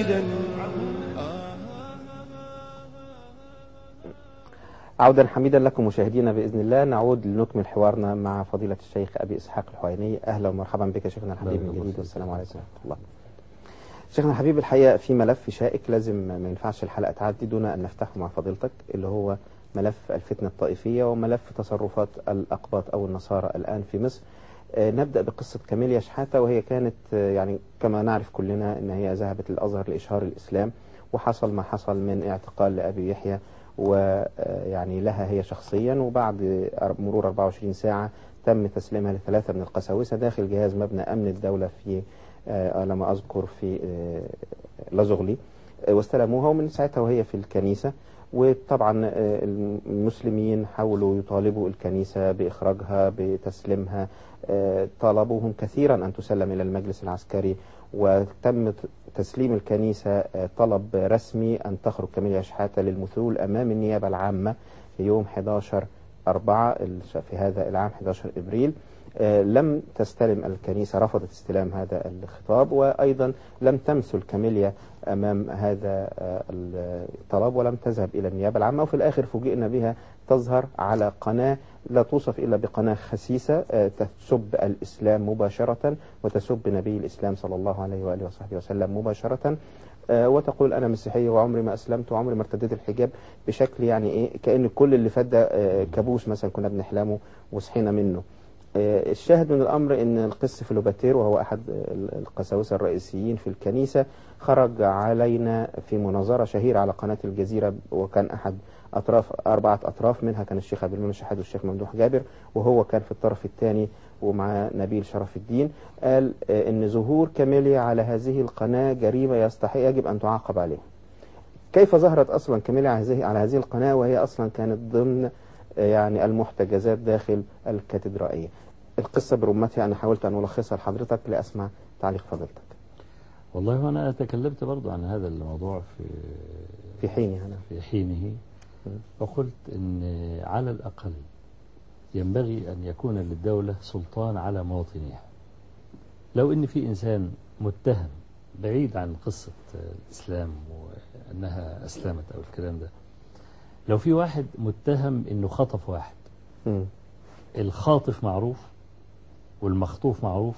عائدا عودا حميدا لكم مشاهدينا بإذن الله نعود لنكمل حوارنا مع فضيلة الشيخ أبي إسحاق الحويني أهلا ومرحبا بك شيخنا الحبيب من جديد والسلام عليكم ورحمة الله شيخنا الحبيب الحقيقة في ملف شائك لازم ما ينفعش الحلقة تعدي دون أن نفتحه مع فضيلتك اللي هو ملف الفتنة الطائفية وملف تصرفات الأقباط أو النصارى الآن في مصر آه، نبدأ بقصة كاميليا شحاتة وهي كانت آه، يعني كما نعرف كلنا أن هي ذهبت للأزهر لإشهار الإسلام وحصل ما حصل من اعتقال لأبي يحيى ويعني لها هي شخصيا وبعد مرور 24 ساعة تم تسليمها لثلاثة من القساوسة داخل جهاز مبنى أمن الدولة في آه، على ما أذكر في آه، لازغلي آه، واستلموها ومن ساعتها وهي في الكنيسة وطبعا آه، المسلمين حاولوا يطالبوا الكنيسة بإخراجها بتسليمها آه، طالبوهم كثيرا أن تسلم إلى المجلس العسكري وتم ت- تسليم الكنيسة آه، طلب رسمي أن تخرج كاميليا شحاتة للمثول أمام النيابة العامة في يوم 11 أربعة الش- في هذا العام 11 إبريل آه، لم تستلم الكنيسة رفضت استلام هذا الخطاب وأيضا لم تمثل كاميليا أمام هذا آه، الطلب ولم تذهب إلى النيابة العامة وفي الآخر فوجئنا بها تظهر على قناة لا توصف إلا بقناة خسيسة آه، تسب الإسلام مباشرة وتسب نبي الإسلام صلى الله عليه وآله وصحبه وسلم مباشرة آه، وتقول أنا مسيحية وعمري ما أسلمت وعمري ما ارتديت الحجاب بشكل يعني إيه كأن كل اللي فات ده آه، كابوس مثلا كنا بنحلمه وصحينا منه آه، الشاهد من الأمر أن القس فيلوباتير وهو أحد آه، القساوسة الرئيسيين في الكنيسة خرج علينا في مناظرة شهيرة على قناة الجزيرة وكان أحد أطراف أربعة أطراف منها كان الشيخ عبد المنعم الشحات والشيخ ممدوح جابر وهو كان في الطرف الثاني ومع نبيل شرف الدين قال آه، أن ظهور كاميليا على هذه القناة جريمة يستحق يجب أن تعاقب عليها كيف ظهرت أصلا كاميليا على هذه على هذه القناة وهي أصلا كانت ضمن آه، يعني المحتجزات داخل الكاتدرائية القصة برمتها أنا حاولت أن ألخصها لحضرتك لأسمع تعليق فضيلتك والله وأنا تكلمت برضو عن هذا الموضوع في في حيني أنا في حينه وقلت أن على الأقل ينبغي أن يكون للدولة سلطان على مواطنيها لو أن في إنسان متهم بعيد عن قصة الإسلام وأنها أسلمت أو الكلام ده لو في واحد متهم أنه خطف واحد مم. الخاطف معروف والمخطوف معروف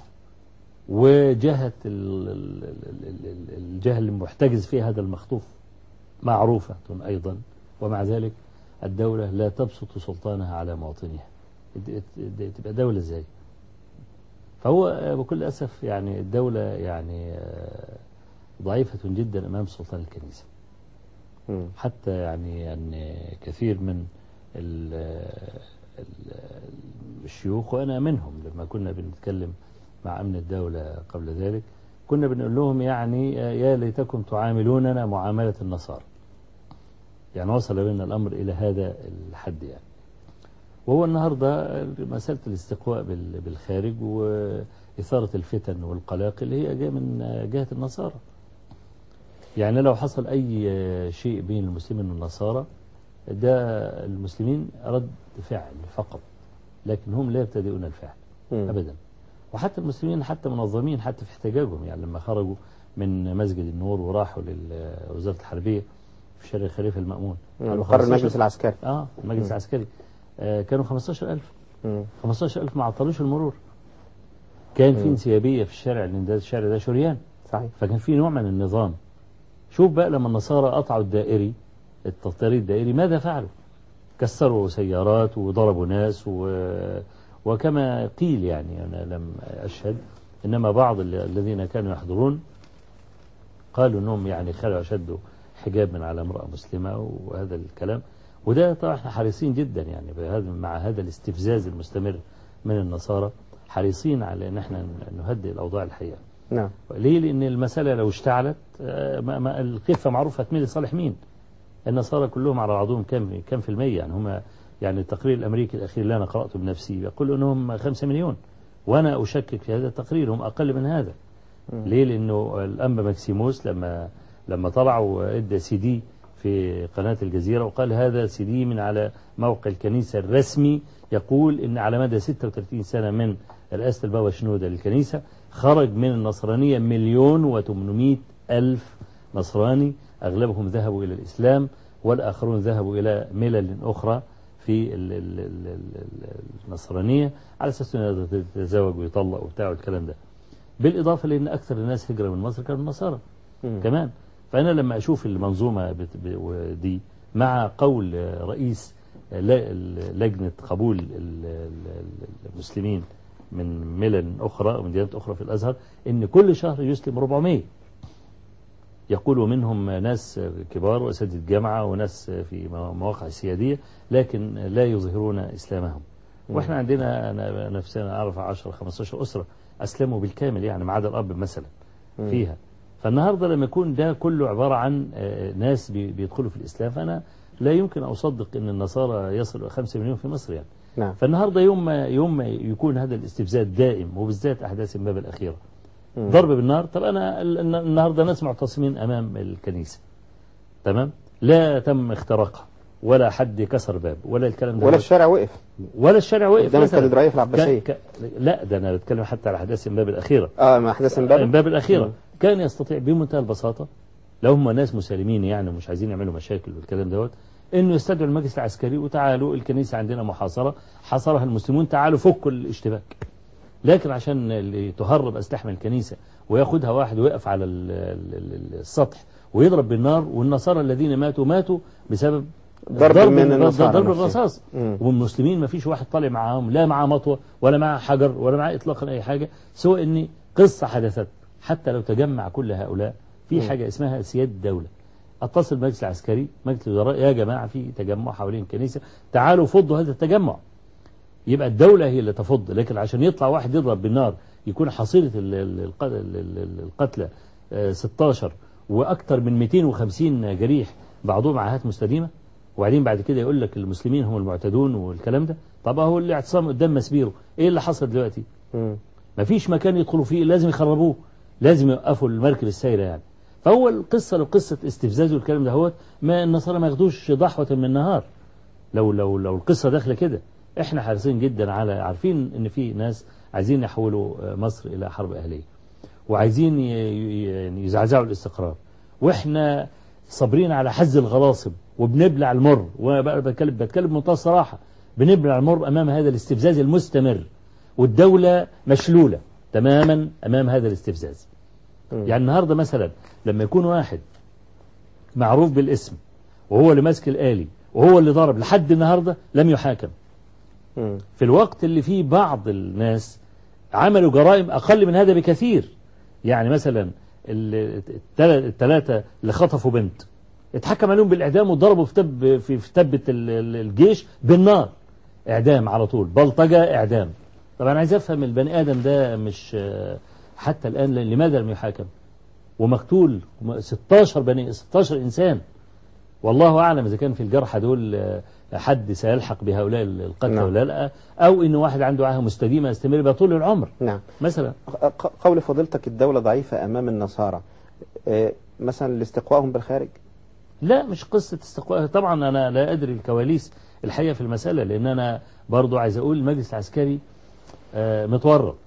وجهة ال- ال- ال- ال- ال- الجهة المحتجز فيها هذا المخطوف معروفة أيضا ومع ذلك الدولة لا تبسط سلطانها على مواطنيها د- د- تبقى دولة ازاي فهو بكل أسف يعني الدولة يعني آه، ضعيفة جدا أمام سلطان الكنيسة مم. حتى يعني أن كثير من ال ال الشيوخ وأنا منهم لما كنا بنتكلم مع أمن الدولة قبل ذلك كنا بنقول لهم يعني يا ليتكم تعاملوننا معاملة النصارى يعني وصل بنا الأمر إلى هذا الحد يعني وهو النهاردة مسألة الاستقواء بال- بالخارج وإثارة الفتن والقلاقل هي جاية من جهة النصارى يعني لو حصل أي شيء بين المسلمين والنصارى ده المسلمين رد فعل فقط لكن هم لا يبتدئون الفعل مم. أبدا وحتى المسلمين حتى منظمين حتى في احتجاجهم يعني لما خرجوا من مسجد النور وراحوا لوزارة الحربية في شارع الخليفة المأمون كانوا مقر 15 المجلس العسكري اه المجلس مم. العسكري آه كانوا 15000 مم. 15000 ما عطلوش المرور كان في مم. انسيابية في الشارع لأن ده الشارع ده شريان صحيح فكان في نوع من النظام شوف بقى لما النصارى قطعوا الدائري الطريق الدائري ماذا فعلوا كسروا سيارات وضربوا ناس و... وكما قيل يعني أنا لم أشهد إنما بعض ال- الذين كانوا يحضرون قالوا أنهم يعني خلوا أشدوا حجاب من على امرأة مسلمة وهذا الكلام وده طبعا احنا حريصين جدا يعني بهذا مع هذا الاستفزاز المستمر من النصارى حريصين على ان احنا نهدئ الاوضاع الحقيقه نعم ليه لأن المسألة لو اشتعلت آه، ما ما الكفة معروفة هتميل لصالح مين النصارى كلهم على بعضهم كم كم في المية يعني هم يعني التقرير الأمريكي الأخير اللي أنا قرأته بنفسي يقول أنهم خمسة مليون وأنا أشكك في هذا التقرير هم أقل من هذا ليه لأنه الأنبا ماكسيموس لما لما طلع وادى سي دي في قناة الجزيرة وقال هذا سي دي من على موقع الكنيسة الرسمي يقول إن على مدى 36 سنة من رئاسة البابا شنودة للكنيسة خرج من النصرانية مليون وتمنمائة ألف نصراني أغلبهم ذهبوا إلى الإسلام والآخرون ذهبوا إلى ملل أخرى في ال- ال- ال- ال- النصرانية على أساس أنه يتزوج ويطلق وبتاع والكلام ده بالإضافة لأن أكثر الناس هجرة من مصر كانوا النصارى مم. كمان فأنا لما أشوف المنظومة بت- ب- دي مع قول رئيس ل- لجنة قبول ال- ال- المسلمين من ملل أخرى ومن ديانات أخرى في الأزهر إن كل شهر يسلم 400 يقول منهم ناس كبار وأساتذة جامعة وناس في مواقع سيادية لكن لا يظهرون إسلامهم واحنا عندنا أنا نفسنا أعرف 10 15 أسرة أسلموا بالكامل يعني ما عدا الأب مثلا مم. فيها فالنهاردة لما يكون ده كله عبارة عن آه، ناس بي- بيدخلوا في الإسلام فأنا لا يمكن أصدق أن النصارى يصلوا 5 مليون في مصر يعني نعم فالنهاردة يوم ما يوم ما يكون هذا الاستفزاز دائم وبالذات أحداث امبابة الأخيرة مم. ضرب بالنار طب أنا ال- الن- النهاردة ناس معتصمين أمام الكنيسة تمام لا تم اختراقها ولا حد كسر باب ولا الكلام ده ولا الشارع وقف ولا الشارع وقف قدام مثلاً. الكاتدرائية في العباسية. ك... ك... لا ده أنا بتكلم حتى على أحداث امبابة الأخيرة اه مع احداث امبابة امبابة الأخيرة مم. كان يستطيع بمنتهى البساطة لو هم ناس مسالمين يعني ومش عايزين يعملوا مشاكل والكلام دوت انه يستدعوا المجلس العسكري وتعالوا الكنيسة عندنا محاصرة حاصرها المسلمون تعالوا فكوا الاشتباك لكن عشان اللي تهرب أسلحة من الكنيسة وياخدها واحد ويقف على ال- ال- ال- السطح ويضرب بالنار والنصارى الذين ماتوا ماتوا بسبب ضرب من النصارى ضرب نفسهم. الرصاص مم. والمسلمين ما فيش واحد طالع معاهم لا معاه مطوة ولا معاه حجر ولا معاه إطلاقا أي حاجة سوى أن قصة حدثت حتى لو تجمع كل هؤلاء في مم. حاجة اسمها سيادة الدولة اتصل المجلس العسكري مجلس الوزراء يا جماعة في تجمع حوالين الكنيسة تعالوا فضوا هذا التجمع يبقى الدولة هي اللي تفض لكن عشان يطلع واحد يضرب بالنار يكون حصيلة ال- ال- الق- ال- ال- القتلى آه، 16 وأكثر من 250 جريح بعضهم عاهات مستديمة وبعدين بعد كده يقول لك المسلمين هم المعتدون والكلام ده طب هو الاعتصام قدام مسبيره ايه اللي حصل دلوقتي مم. مفيش مكان يدخلوا فيه لازم يخربوه لازم يوقفوا المركب السايرة يعني فهو القصة لو قصة استفزاز والكلام ده هو ما النصارى ما ياخدوش ضحوة من النهار لو لو لو القصة داخلة كده احنا حريصين جدا على عارفين ان في ناس عايزين يحولوا آه، مصر الى حرب اهلية وعايزين ي- ي- يعني يزعزعوا الاستقرار واحنا صابرين على حز الغلاصب وبنبلع المر وانا بقى بتكلم بتكلم بمنتهى الصراحه بنبلع المر امام هذا الاستفزاز المستمر والدوله مشلوله تماما امام هذا الاستفزاز مم. يعني النهارده مثلا لما يكون واحد معروف بالاسم وهو اللي ماسك الآلي وهو اللي ضرب لحد النهارده لم يحاكم مم. في الوقت اللي فيه بعض الناس عملوا جرائم أقل من هذا بكثير يعني مثلا الثلاثة اللي خطفوا بنت اتحكم عليهم بالإعدام وضربوا في تب في في تبة ال- ال- الجيش بالنار إعدام على طول بلطجة إعدام طبعا أنا عايز أفهم البني آدم ده مش آه، حتى الآن لماذا لم يحاكم ومقتول 16 بني 16 إنسان والله أعلم إذا كان في الجرحى دول آه، حد سيلحق بهؤلاء القتلى نعم. ولا لا أو إن واحد عنده عاهة مستديمة يستمر بها طول العمر نعم مثلا ق- قول فضيلتك الدولة ضعيفة أمام النصارى آه، مثلا لاستقوائهم بالخارج لا مش قصة استقواء طبعا أنا لا أدري الكواليس الحقيقة في المسألة لأن أنا برضو عايز أقول المجلس العسكري آه، متورط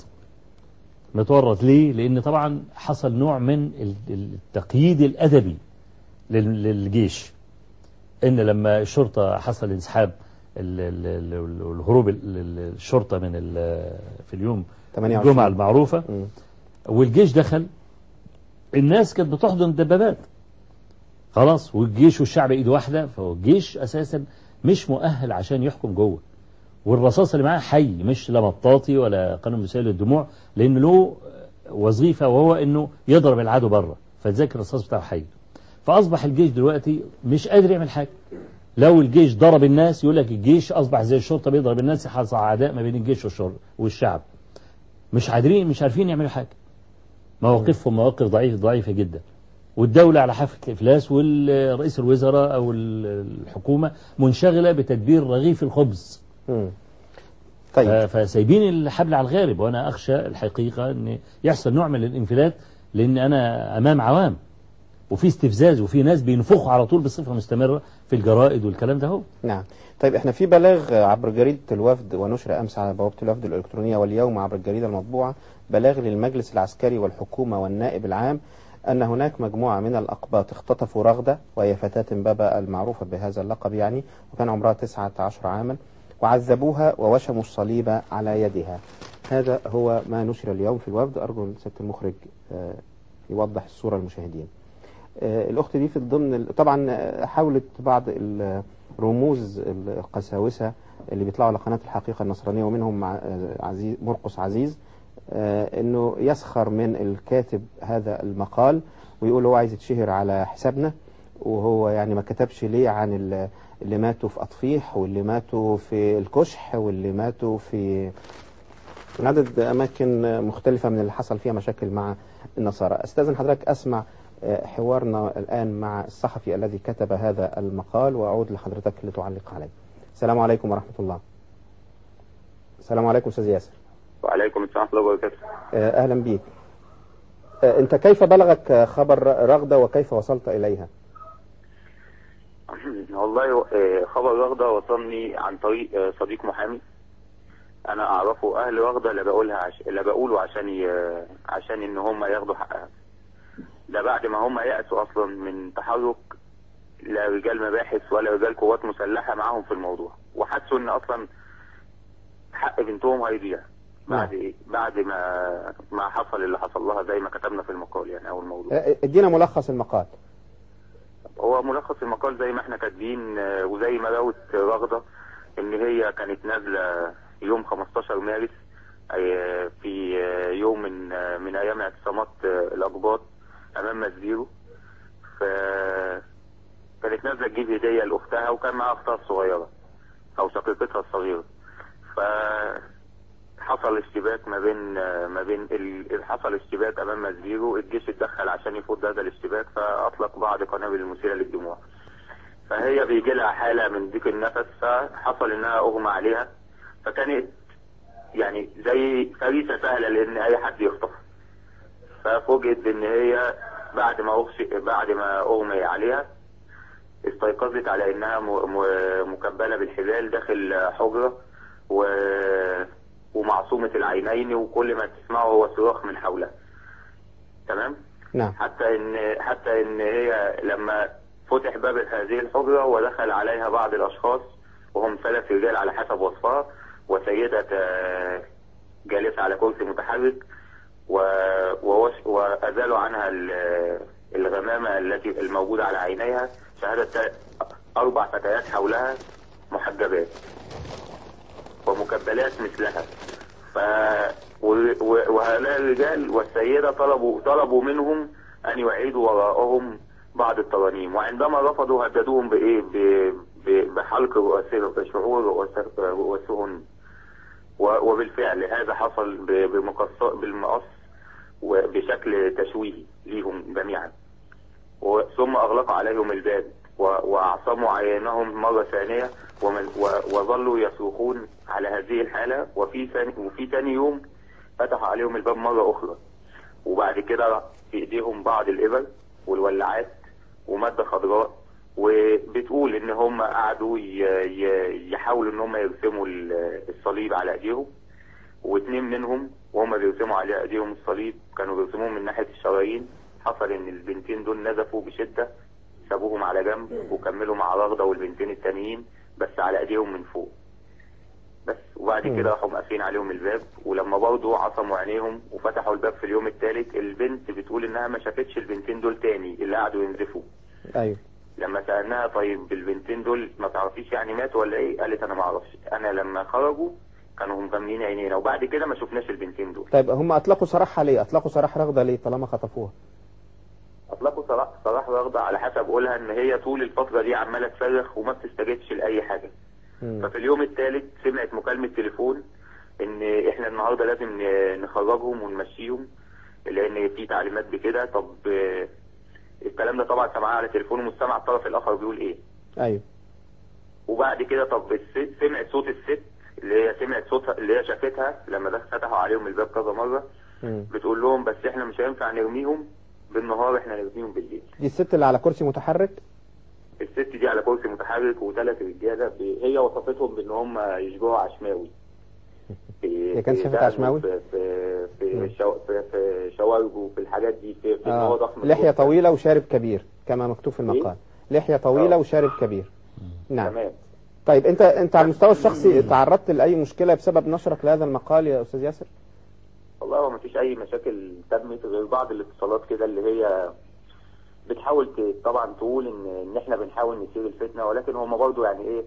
متورط ليه؟ لأن طبعا حصل نوع من ال- التقييد الأدبي لل- للجيش إن لما الشرطة حصل انسحاب ال- ال- ال- والهروب ال- ال- الشرطة من ال- في اليوم 28. الجمعة المعروفة مم. والجيش دخل الناس كانت بتحضن الدبابات خلاص والجيش والشعب ايد واحده فهو الجيش اساسا مش مؤهل عشان يحكم جوه والرصاص اللي معاه حي مش لا مطاطي ولا قانون مسائل الدموع لان له وظيفه وهو انه يضرب العدو بره فتذاكر الرصاص بتاعه حي فاصبح الجيش دلوقتي مش قادر يعمل حاجه لو الجيش ضرب الناس يقول لك الجيش اصبح زي الشرطه بيضرب الناس حصل عداء ما بين الجيش والشر- والشعب مش قادرين مش عارفين يعملوا حاجه مواقفهم مواقف ضعيفة ضعيفة جدا والدولة على حافة الإفلاس والرئيس الوزراء أو ال- الحكومة منشغلة بتدبير رغيف الخبز مم. ف- طيب فسايبين الحبل على الغارب وأنا أخشى الحقيقة أن يحصل نوع من الانفلات لأن أنا أمام عوام وفي استفزاز وفي ناس بينفخوا على طول بصفة مستمرة في الجرائد والكلام ده هو نعم طيب احنا في بلاغ عبر جريدة الوفد ونشر أمس على بوابة الوفد الإلكترونية واليوم عبر الجريدة المطبوعة بلاغ للمجلس العسكري والحكومة والنائب العام أن هناك مجموعة من الأقباط اختطفوا رغدة وهي فتاة بابا المعروفة بهذا اللقب يعني وكان عمرها 19 عاما وعذبوها ووشموا الصليب على يدها هذا هو ما نشر اليوم في الوفد أرجو أن سيادة المخرج آه، يوضح الصورة للمشاهدين آه، الأخت دي في ضمن ال- طبعا آه، حاولت بعض الرموز القساوسة اللي بيطلعوا على قناة الحقيقة النصرانية ومنهم مع آه، عزيز مرقس عزيز آه، انه يسخر من الكاتب هذا المقال ويقول هو عايز يتشهر على حسابنا وهو يعني ما كتبش ليه عن ال- اللي ماتوا في أطفيح واللي ماتوا في الكشح واللي ماتوا في عدد أماكن مختلفة من اللي حصل فيها مشاكل مع النصارى أستاذن حضرتك أسمع آه، حوارنا الآن مع الصحفي الذي كتب هذا المقال وأعود لحضرتك لتعلق عليه السلام عليكم ورحمة الله السلام عليكم أستاذ ياسر وعليكم السلام ورحمة الله وبركاته آه، أهلا بيك آه، أنت كيف بلغك آه، خبر رغدة وكيف وصلت إليها والله آه، خبر رغدة وصلني عن طريق آه، صديق محامي انا اعرفه اهل رغدة لا بقولها عش... لا بقوله عشان ي... عشان ان هم ياخدوا حقها ده بعد ما هم يأسوا اصلا من تحرك لا رجال مباحث ولا رجال قوات مسلحة معاهم في الموضوع وحسوا ان اصلا حق بنتهم هيضيع بعد ايه بعد ما ما حصل اللي حصل لها زي ما كتبنا في المقال يعني او الموضوع آه، ادينا ملخص المقال هو ملخص المقال زي ما احنا كاتبين آه، وزي ما روت رغدة ان هي كانت نازلة يوم 15 مارس آه، في آه، يوم من آه، من ايام اعتصامات آه، الاقباط امام مسبيرو ف كانت نازلة تجيب هدية لاختها وكان معاها اختها الصغيرة او شقيقتها الصغيرة ف حصل اشتباك ما بين آه، ما بين ال... حصل اشتباك امام مسبيرو الجيش اتدخل عشان يفض هذا الاشتباك فاطلق بعض قنابل المثيره للدموع فهي بيجي لها حاله من ضيق النفس فحصل انها اغمى عليها فكانت يعني زي فريسه سهله لان اي حد يخطف ففوجئت ان هي بعد ما أغشي بعد ما اغمي عليها استيقظت على انها م... م... مكبله بالحبال داخل حجره و... ومعصومة العينين وكل ما تسمعه هو صراخ من حولها تمام نعم حتى ان حتى ان هي لما فتح باب هذه الحجرة ودخل عليها بعض الاشخاص وهم ثلاث رجال على حسب وصفها وسيدة آه، جالسة على كرسي متحرك و- ووش- وازالوا عنها ال- الغمامة التي الموجودة على عينيها شهادة اربع فتيات حولها محجبات ومكبلات مثلها ف و- و- وهؤلاء الرجال والسيدة طلبوا طلبوا منهم أن يعيدوا وراءهم بعض الترانيم وعندما رفضوا هددوهم بإيه ب- ب- بحلق رؤاسهم بشعور رؤاس- رؤوسهن و- وبالفعل هذا حصل ب- بمقص بالمقص وبشكل تشويهي ليهم جميعا و- ثم أغلقوا عليهم الباب و- وأعصموا عينهم مرة ثانية ومن و- وظلوا يصرخون على هذه الحالة وفي ثاني وفي ثاني يوم فتحوا عليهم الباب مرة أخرى وبعد كده في إيديهم بعض الإبر والولاعات ومادة خضراء وبتقول إن هم قعدوا ي- ي- يحاولوا إن هم يرسموا ال- الصليب على إيديهم واثنين منهم وهم بيرسموا على ايديهم الصليب كانوا بيرسموهم من ناحيه الشرايين حصل ان البنتين دول نزفوا بشده سابوهم على جنب وكملوا مع رغده والبنتين التانيين بس على ايديهم من فوق بس وبعد مم. كده راحوا مقفلين عليهم الباب ولما برضه عصموا عينيهم وفتحوا الباب في اليوم الثالث البنت بتقول انها ما شافتش البنتين دول تاني اللي قعدوا ينزفوا أيوه لما سالناها طيب البنتين دول ما تعرفيش يعني ماتوا ولا ايه قالت انا ما اعرفش انا لما خرجوا كانوا مغميين عينينا وبعد كده ما شفناش البنتين دول طيب هم أطلقوا سراحها ليه أطلقوا سراح رغدة ليه طالما خطفوها اطلقوا صلاح صلاح رغده على حسب قولها ان هي طول الفتره دي عماله تصرخ وما بتستجبش لاي حاجه مم. ففي اليوم الثالث سمعت مكالمه تليفون ان احنا النهارده لازم ن- نخرجهم ونمشيهم لان في تعليمات بكده طب آه، الكلام ده طبعا سمعها على تليفون ومش سامع الطرف الاخر بيقول ايه أيوه وبعد كده طب الست سمعت صوت الست اللي هي سمعت صوتها اللي هي شافتها لما ده فتحوا عليهم الباب كذا مره مم. بتقول لهم بس احنا مش هينفع نرميهم بالنهار احنا نرميهم بالليل دي الست اللي على كرسي متحرك الست دي على كرسي متحرك وثلاث رجاله ب- هي وصفتهم بان هم يشبهوا عشماوي في- هي كانت في شافت دقن عشماوي؟ في, في, في شو... في, في شواربه في الحاجات دي في, في ان هو آه. ضخم لحية جداً. طويلة وشارب كبير كما مكتوب في المقال لحية طويلة آه. وشارب كبير نعم تمام طيب انت انت على المستوى الشخصي تعرضت لاي مشكله بسبب نشرك لهذا المقال يا استاذ ياسر والله هو مفيش اي مشاكل تمت غير بعض الاتصالات كده اللي هي بتحاول ت- طبعا تقول ان ان احنا بنحاول نثير الفتنه ولكن هم برضو يعني ايه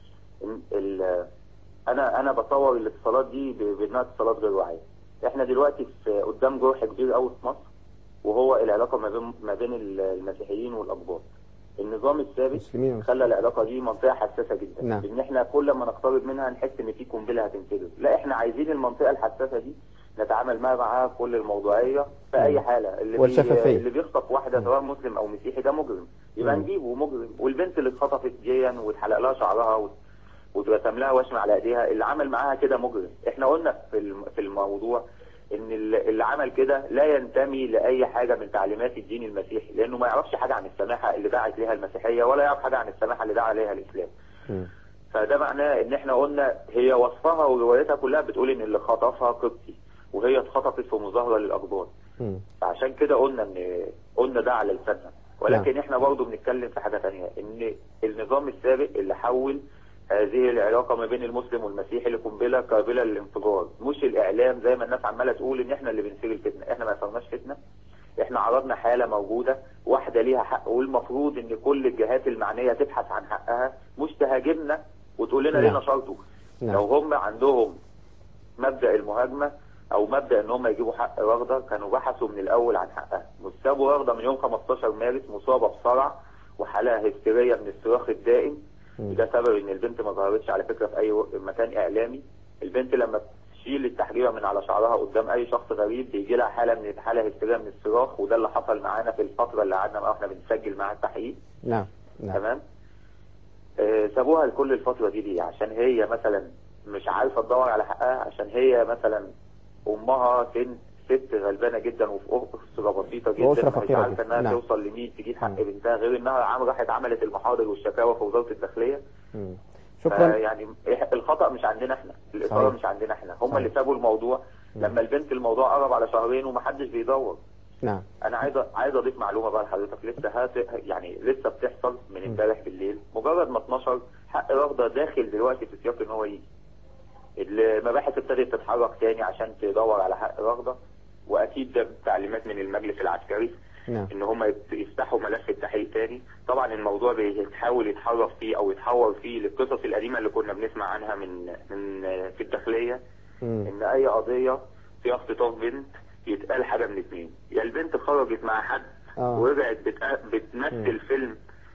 إن ال- انا انا بصور الاتصالات دي ب- بانها اتصالات غير واعيه احنا دلوقتي في قدام جرح كبير قوي في مصر وهو العلاقه ما بين ما بين ال- المسيحيين والاقباط النظام السابق مسلمين خلى العلاقه دي منطقه حساسه جدا نعم. ان احنا كل ما نقترب منها نحس ان في قنبله هتنفجر لا احنا عايزين المنطقه الحساسه دي نتعامل معها معاها بكل الموضوعيه في اي حاله اللي والشفافية. اللي بيخطف واحده سواء مسلم او مسيحي ده مجرم يبقى مم. نجيبه مجرم والبنت اللي اتخطفت ديا واتحلق لها شعرها وت- واترسم لها وشم على ايديها اللي عمل معاها كده مجرم احنا قلنا في الم- في الموضوع ان ال- اللي عمل كده لا ينتمي لاي حاجه من تعليمات الدين المسيحي لانه ما يعرفش حاجه عن السماحه اللي دعت ليها المسيحيه ولا يعرف حاجه عن السماحه اللي دعا عليها الاسلام مم. فده معناه ان احنا قلنا هي وصفها وروايتها كلها بتقول ان اللي خطفها قبطي وهي اتخطفت في مظاهره للاقباط مم. فعشان كده قلنا ان قلنا ده على لساننا ولكن احنا برضو بنتكلم في حاجه ثانيه ان النظام السابق اللي حول هذه العلاقه ما بين المسلم والمسيحي لقنبله قابله للانفجار مش الاعلام زي ما الناس عماله تقول ان احنا اللي بنثير الفتنه احنا ما اثرناش فتنه احنا عرضنا حاله موجوده واحده ليها حق والمفروض ان كل الجهات المعنيه تبحث عن حقها مش تهاجمنا وتقول لنا ليه نعم. نشرته نعم. لو هم عندهم مبدا المهاجمه او مبدا ان هم يجيبوا حق رغده كانوا بحثوا من الاول عن حقها وسابوا رغده من يوم 15 مارس مصابه بصرع وحالها هستيريه من الصراخ الدائم مم. وده سبب ان البنت ما ظهرتش على فكره في اي و- مكان اعلامي البنت لما تشيل التحجيره من على شعرها قدام اي شخص غريب بيجي لها حاله من حاله هستيريه من الصراخ وده اللي حصل معانا في الفتره اللي قعدنا معاها احنا بنسجل معاها التحقيق نعم نعم تمام آه، سابوها لكل الفترة دي دي عشان هي مثلا مش عارفة تدور على حقها عشان هي مثلا أمها سن ست غلبانة جدا وفي أسرة بسيطة جدا وأسرة مش فقيرة عارفة جدا. إنها نعم. توصل لمين تجيب حق مم. بنتها غير إنها عم راحت عملت المحاضر والشكاوى في وزارة الداخلية مم. شكرا يعني الخطأ مش عندنا احنا الإثارة صحيح. مش عندنا احنا هم صحيح. اللي سابوا الموضوع مم. لما البنت الموضوع قرب على شهرين ومحدش بيدور نعم انا عايز عايز اضيف معلومه بقى لحضرتك لسه هات يعني لسه بتحصل من امبارح بالليل مجرد ما اتنشر حق رغده داخل دلوقتي في سياق ان هو يجي المباحث ابتدت تتحرك تاني عشان تدور على حق رغده واكيد ده تعليمات من المجلس العسكري نعم ان هم يت- يفتحوا ملف التحقيق تاني طبعا الموضوع بيحاول يتحرك فيه او يتحور فيه للقصص القديمه اللي كنا بنسمع عنها من من في الداخليه مم. ان اي قضيه فيها اختطاف بنت يتقال حاجه من اتنين يا البنت خرجت مع حد آه. ورجعت بتق- بتمثل مم. فيلم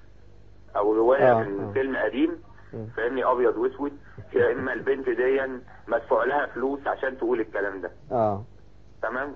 او روايه آه، من آه. فيلم قديم مم. فاهمني ابيض واسود يا اما البنت دي مدفوع لها فلوس عشان تقول الكلام ده اه تمام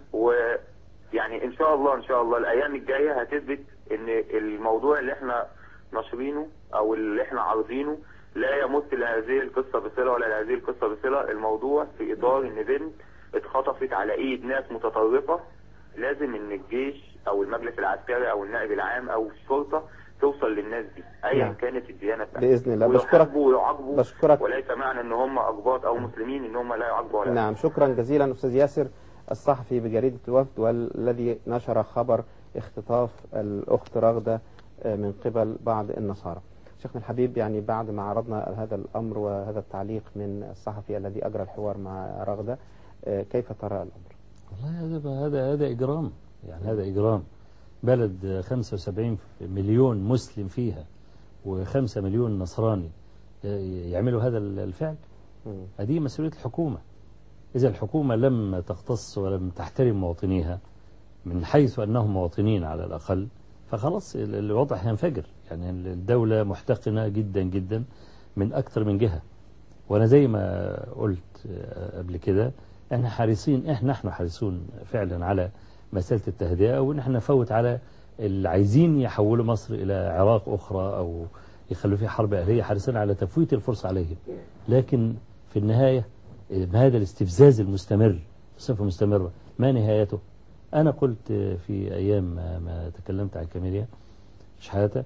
ويعني ان شاء الله ان شاء الله الايام الجايه هتثبت ان الموضوع اللي احنا ناشرينه او اللي احنا عارضينه لا يمت لهذه القصه بصله ولا لهذه القصه بصله الموضوع في اطار ان بنت اتخطفت على ايد ناس متطرفه لازم ان الجيش او المجلس العسكري او النائب العام او الشرطه توصل للناس دي ايا نعم. كانت الديانه بتاعتها بإذن الله. بشكرك- ويحاسبوا ويعاقبوا بشكرك. وليس معنى ان هم اقباط او مسلمين ان هم لا يعاقبوا ولا نعم شكرا جزيلا أستاذ ياسر الصحفي بجريدة الوفد والذي نشر خبر اختطاف الأخت رغدة آه، من قبل بعض النصارى شيخنا الحبيب يعني بعد ما عرضنا هذا الأمر وهذا التعليق من الصحفي الذي أجرى الحوار مع رغدة آه، كيف ترى الأمر والله هذا هذا هذا إجرام يعني هذا إجرام بلد 75 مليون مسلم فيها و5 مليون نصراني يعملوا هذا الفعل مم. هذه مسؤولية الحكومة إذا الحكومة لم تختص ولم تحترم مواطنيها من حيث أنهم مواطنين على الأقل فخلاص ال- الوضع هينفجر يعني الدولة محتقنة جدا جدا من أكثر من جهة وأنا زي ما قلت آه، قبل كده احنا حريصين احنا نحن حريصون فعلا على مسألة التهدئة وان احنا نفوت على اللي عايزين يحولوا مصر إلى عراق أخرى أو يخلوا فيها حرب أهلية حريصين على تفويت الفرصة عليهم لكن في النهاية آه، هذا الاستفزاز المستمر بصفة مستمرة ما نهايته أنا قلت آه، في أيام ما- ما تكلمت عن كاميليا شحاتة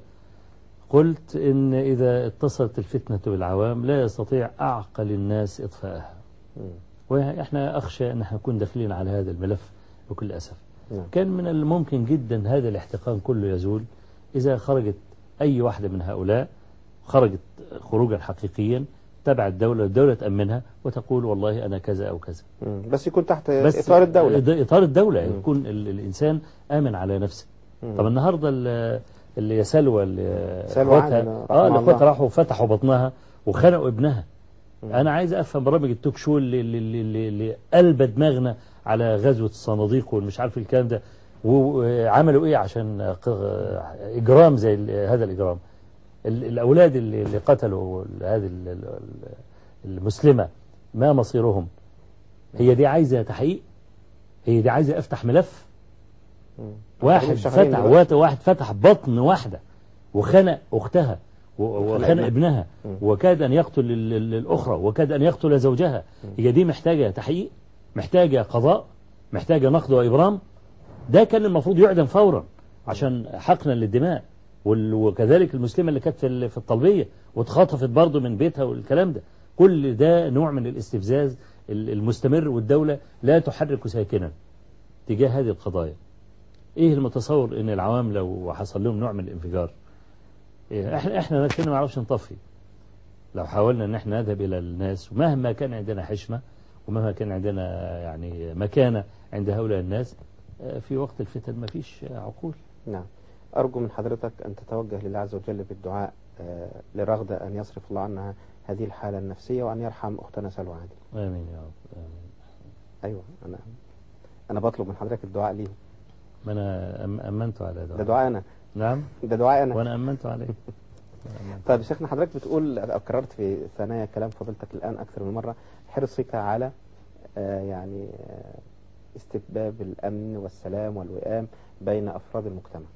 قلت إن إذا اتصلت الفتنة بالعوام لا يستطيع أعقل الناس إطفاءها مم. وإحنا أخشى أن احنا نكون داخلين على هذا الملف بكل أسف نعم. كان من الممكن جدا هذا الاحتقان كله يزول إذا خرجت أي واحدة من هؤلاء خرجت خروجا حقيقيا تبع الدولة الدولة تأمنها وتقول والله أنا كذا أو كذا مم. بس يكون تحت بس إطار الدولة د- إطار الدولة مم. يكون ال- الإنسان آمن على نفسه مم. طب النهاردة ال- اللي يا سلوى اللي سلوى إخواتها- عادل، اه رحمها الأخوات الله. راحوا فتحوا بطنها وخنقوا ابنها مم. أنا عايز أفهم برامج التوك شو اللي, اللي, اللي, اللي, اللي قلب دماغنا على غزوة الصناديق والمش عارف الكلام ده وعملوا إيه عشان ق- إجرام زي ال- هذا الإجرام ال- الأولاد اللي, اللي قتلوا ال- هذه ال- ال- المسلمة ما مصيرهم هي دي عايزة تحقيق هي دي عايزة افتح ملف مم. واحد شهرين فتح دلوقتي. وات- واحد فتح بطن واحدة وخنق أختها و- وخنق ابنها. ابنها مم. وكاد أن يقتل ال- ال- الأخرى وكاد أن يقتل زوجها هي دي محتاجة تحقيق محتاجة قضاء محتاجة نقد وإبرام ده كان المفروض يعدم فورا عشان حقنا للدماء وال- وكذلك المسلمة اللي كانت في ال- في الطلبية واتخطفت برضه من بيتها والكلام ده كل ده نوع من الاستفزاز ال- المستمر والدولة لا تحرك ساكنا تجاه هذه القضايا ايه المتصور ان العوام لو حصل لهم نوع من الانفجار إيه احنا احنا نفسنا ما نعرفش نطفي لو حاولنا ان احنا نذهب الى الناس ومهما كان عندنا حشمة ومهما كان عندنا يعني مكانة عند هؤلاء الناس آه، في وقت الفتن ما فيش عقول نعم أرجو من حضرتك أن تتوجه لله عز وجل بالدعاء آه، لرغدة أن يصرف الله عنها هذه الحالة النفسية وأن يرحم أختنا سلوى عادل امين يا رب آمين. أيوة أنا أنا بطلب من حضرتك الدعاء ليه ما انا أم- امنت على ده ده دعاء أنا نعم ده دعاء أنا وانا امنت عليه وأنا أمنت. طيب يا شيخنا حضرتك بتقول أو كررت في ثنايا كلام فضيلتك الآن أكثر من مرة حرصك على آه، يعني آه، استتباب الأمن والسلام والوئام بين أفراد المجتمع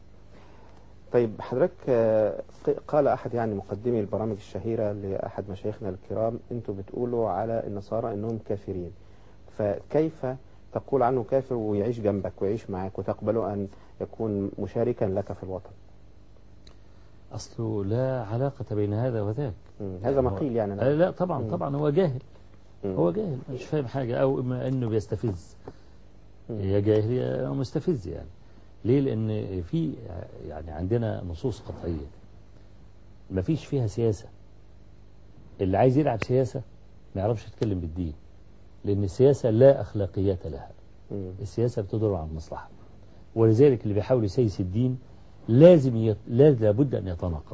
طيب حضرتك آه، ق- قال أحد يعني مقدمي البرامج الشهيرة لأحد مشايخنا الكرام أنتوا بتقولوا على النصارى أنهم كافرين فكيف تقول عنه كافر ويعيش جنبك ويعيش معك وتقبله أن يكون مشاركا لك في الوطن اصله لا علاقة بين هذا وذاك مم. هذا ما هو- قيل يعني آه، أنا لا طبعا مم. طبعا هو جاهل مم. هو جاهل مش فاهم حاجة أو إما أنه بيستفز مم. يا جاهل يا مستفز يعني ليه لأن في يعني عندنا نصوص قطعية ما فيش فيها سياسة اللي عايز يلعب سياسة ما يعرفش يتكلم بالدين لأن السياسة لا أخلاقيات لها مم. السياسة بتدور على المصلحة ولذلك اللي بيحاول يسيس الدين لازم يت... لاز- لابد أن يتناقض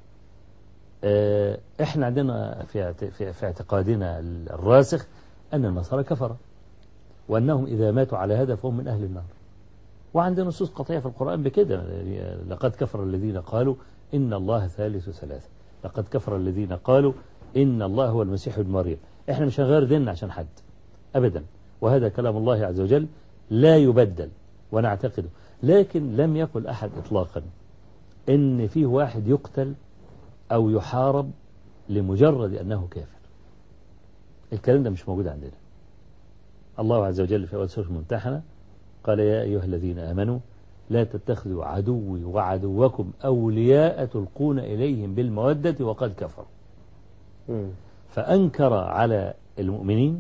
آه، احنا عندنا في اعت- في في اعتقادنا الراسخ أن النصارى كفرة وأنهم إذا ماتوا على هذا فهم من أهل النار وعندنا نصوص قطعية في القرآن بكده لقد كفر الذين قالوا إن الله ثالث ثلاثة لقد كفر الذين قالوا إن الله هو المسيح ابن مريم احنا مش هنغير ديننا عشان حد أبدا وهذا كلام الله عز وجل لا يبدل ونعتقده لكن لم يقل أحد إطلاقا إن فيه واحد يقتل أو يحارب لمجرد أنه كافر الكلام ده مش موجود عندنا الله عز وجل في أول سورة الممتحنة قال يا أيها الذين آمنوا لا تتخذوا عدوي وعدوكم أولياء تلقون إليهم بالمودة وقد كفروا مم. فأنكر على المؤمنين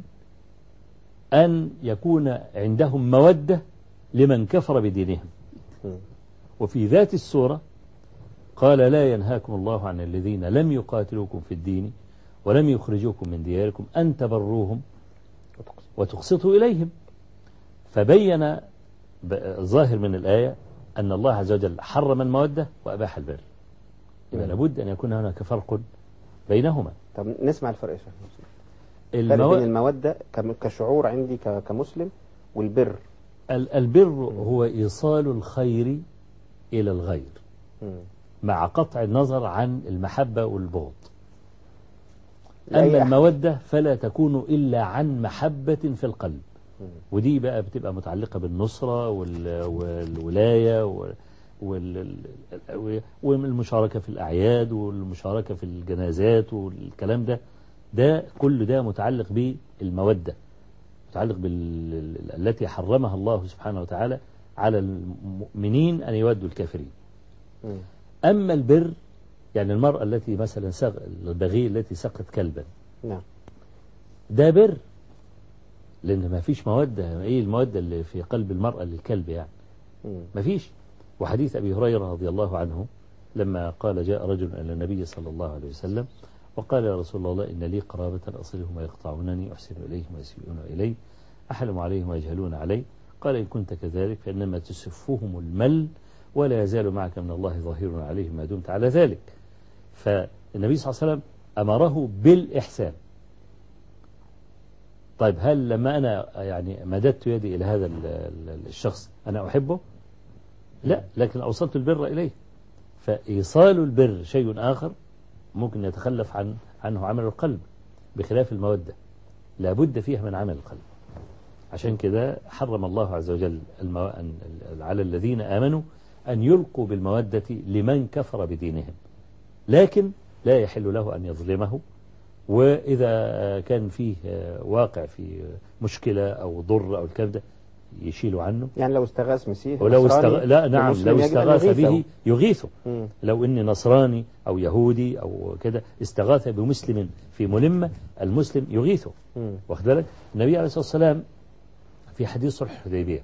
أن يكون عندهم مودة لمن كفر بدينهم مم. وفي ذات السورة قال لا ينهاكم الله عن الذين لم يقاتلوكم في الدين ولم يخرجوكم من دياركم أن تبروهم وتقصد. وتقسطوا إليهم فبين ب- الظاهر من الآية أن الله عز وجل حرم المودة وأباح البر إذا مم. لابد أن يكون هناك فرق بينهما طب نسمع الفرق يا شيخ الفرق المو... بين المودة كم- كشعور عندي ك- كمسلم والبر ال- البر هو إيصال الخير إلى الغير مم. مع قطع النظر عن المحبة والبغض لأي أما أحد. المودة فلا تكون إلا عن محبة في القلب مم. ودي بقى بتبقى متعلقة بالنصرة وال- والولاية وال- وال- والمشاركة في الأعياد والمشاركة في الجنازات والكلام ده ده كل ده متعلق بالمودة متعلق بال التي حرمها الله سبحانه وتعالى على المؤمنين أن يودوا الكافرين مم. أما البر يعني المرأة التي مثلا سق... البغي التي سقت كلبا نعم ده بر لأن ما فيش مودة إيه المودة اللي في قلب المرأة للكلب يعني مم. ما فيش وحديث أبي هريرة رضي الله عنه لما قال جاء رجل إلى النبي صلى الله عليه وسلم وقال يا رسول الله إن لي قرابة أصلهم ويقطعونني أحسن إليهم ويسيئون إلي أحلم عليهم ويجهلون علي قال إن كنت كذلك فإنما تسفهم المل ولا يزال معك من الله ظهير عليهم ما دمت على ذلك فالنبي صلى الله عليه وسلم أمره بالإحسان طيب هل لما أنا يعني مددت يدي إلى هذا ال- ال- الشخص أنا أحبه لا لكن أوصلت البر إليه فإيصال البر شيء آخر ممكن يتخلف عن عنه عمل القلب بخلاف المودة لابد فيها من عمل القلب عشان كده حرم الله عز وجل المو... أن- على الذين آمنوا أن يلقوا بالمودة لمن كفر بدينهم لكن لا يحل له أن يظلمه وإذا كان فيه واقع في مشكلة أو ضر أو الكلام ده يشيل عنه يعني لو استغاث مسيح ولو نصراني استغ... لا نعم المسلم لو يجب أن استغاث يغيثه. به يغيثه مم. لو إن نصراني أو يهودي أو كده استغاث بمسلم في ملمة المسلم يغيثه مم. واخد بالك النبي عليه الصلاة والسلام في حديث صلح الحديبية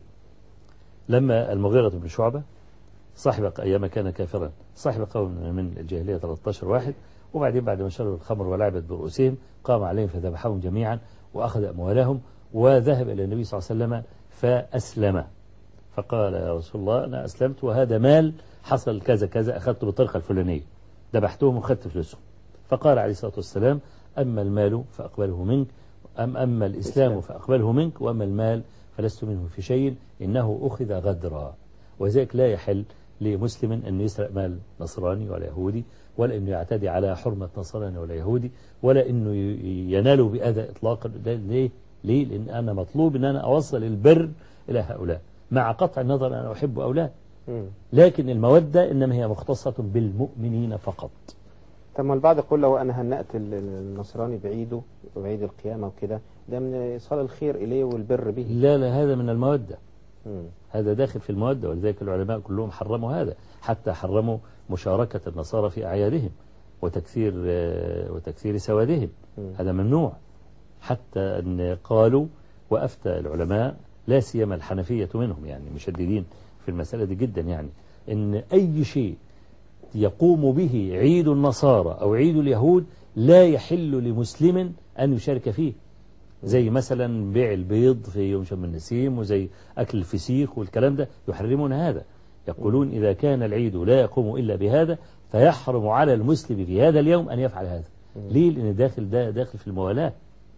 لما المغيرة بن شعبة صاحب أيام كان كافرا صاحب قوم من الجاهلية 13 واحد وبعدين بعد ما شربوا الخمر ولعبت برؤوسهم قام عليهم فذبحهم جميعا وأخذ أموالهم وذهب إلى النبي صلى الله عليه وسلم فأسلم فقال يا رسول الله أنا أسلمت وهذا مال حصل كذا كذا أخذته بالطريقة الفلانية ذبحتهم وأخذت فلوسهم فقال عليه الصلاة والسلام أما المال فأقبله منك أم أما الإسلام فأقبله منك وأما المال فلست منه في شيء إنه أخذ غدرا وذلك لا يحل لمسلم أن يسرق مال نصراني ولا يهودي ولا أنه يعتدي على حرمة نصراني ولا يهودي ولا أنه ي- يناله بأذى إطلاقا ده ليه؟ ليه؟ لأن أنا مطلوب أن أنا أوصل البر إلى هؤلاء مع قطع النظر أنا أحب أو لا مم. لكن المودة إنما هي مختصة بالمؤمنين فقط طب ما البعض يقول لو انا هنأت ال- ال- النصراني بعيده وعيد القيامة وكده ده من ايصال الخير اليه والبر به لا لا هذا من المودة مم. هذا داخل في المودة ولذلك العلماء كلهم حرموا هذا حتى حرموا مشاركة النصارى في أعيادهم وتكثير آه، وتكثير سوادهم مم. هذا ممنوع حتى أن قالوا وأفتى العلماء لا سيما الحنفية منهم يعني مشددين في المسألة دي جدا يعني أن أي شيء يقوم به عيد النصارى أو عيد اليهود لا يحل لمسلم أن يشارك فيه زي مثلا بيع البيض في يوم شم النسيم وزي أكل الفسيخ والكلام ده يحرمون هذا يقولون إذا كان العيد لا يقوم إلا بهذا فيحرم على المسلم في هذا اليوم أن يفعل هذا ليه لأن داخل ده داخل في الموالاة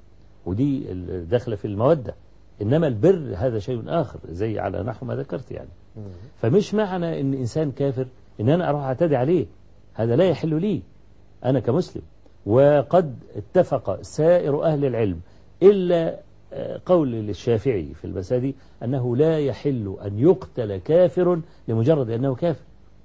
ودي ال- داخلة في المودة إنما البر هذا شيء آخر زي على نحو ما ذكرت يعني مم. فمش معنى ان انسان كافر ان انا اروح اعتدي عليه هذا لا يحل لي انا كمسلم وقد اتفق سائر اهل العلم الا آه، قول للشافعي في المسألة انه لا يحل ان يقتل كافر لمجرد انه كافر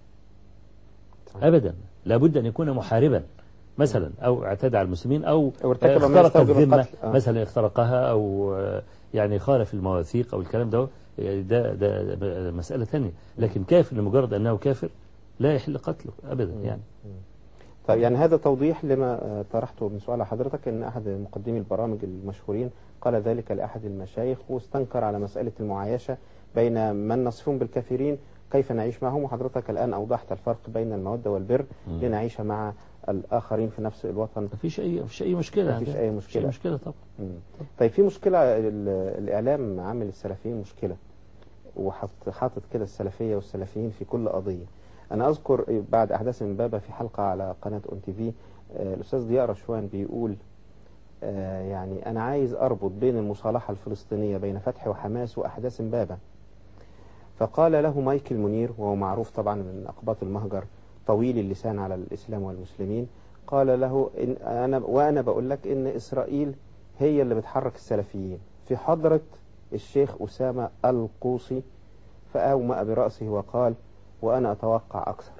صحيح. ابدا لابد ان يكون محاربا مثلا او اعتدى على المسلمين او أو ارتكب ما اخترق يستوجب الذمه القتل. آه. مثلا اخترقها او آه، يعني خالف المواثيق او الكلام ده ده ده, ده مسألة ثانية لكن كافر لمجرد أنه كافر لا يحل قتله أبدا يعني طيب يعني هذا توضيح لما آه، طرحته من سؤال حضرتك ان احد مقدمي البرامج المشهورين قال ذلك لاحد المشايخ واستنكر على مسألة المعايشة بين من نصفهم بالكافرين كيف نعيش معهم وحضرتك الآن أوضحت الفرق بين المودة والبر مم. لنعيش مع الآخرين في نفس الوطن ما فيش أي ما فيش أي مشكلة ما فيش عندنا. أي ما فيش مشكلة. أي مشكلة طبعا مم. طيب في مشكلة ال- الإعلام عامل السلفيين مشكلة وحاطط حاطط كده السلفية والسلفيين في كل قضية أنا أذكر بعد أحداث امبابة في حلقة على قناة أون تي في آه، الأستاذ ضياء رشوان بيقول آه، يعني أنا عايز أربط بين المصالحة الفلسطينية بين فتح وحماس وأحداث امبابة فقال له مايكل منير وهو معروف طبعا من أقباط المهجر طويل اللسان على الإسلام والمسلمين قال له إن أنا وأنا بقول لك إن إسرائيل هي اللي بتحرك السلفيين في حضرة الشيخ أسامة القوصي فأومأ برأسه وقال وأنا أتوقع أكثر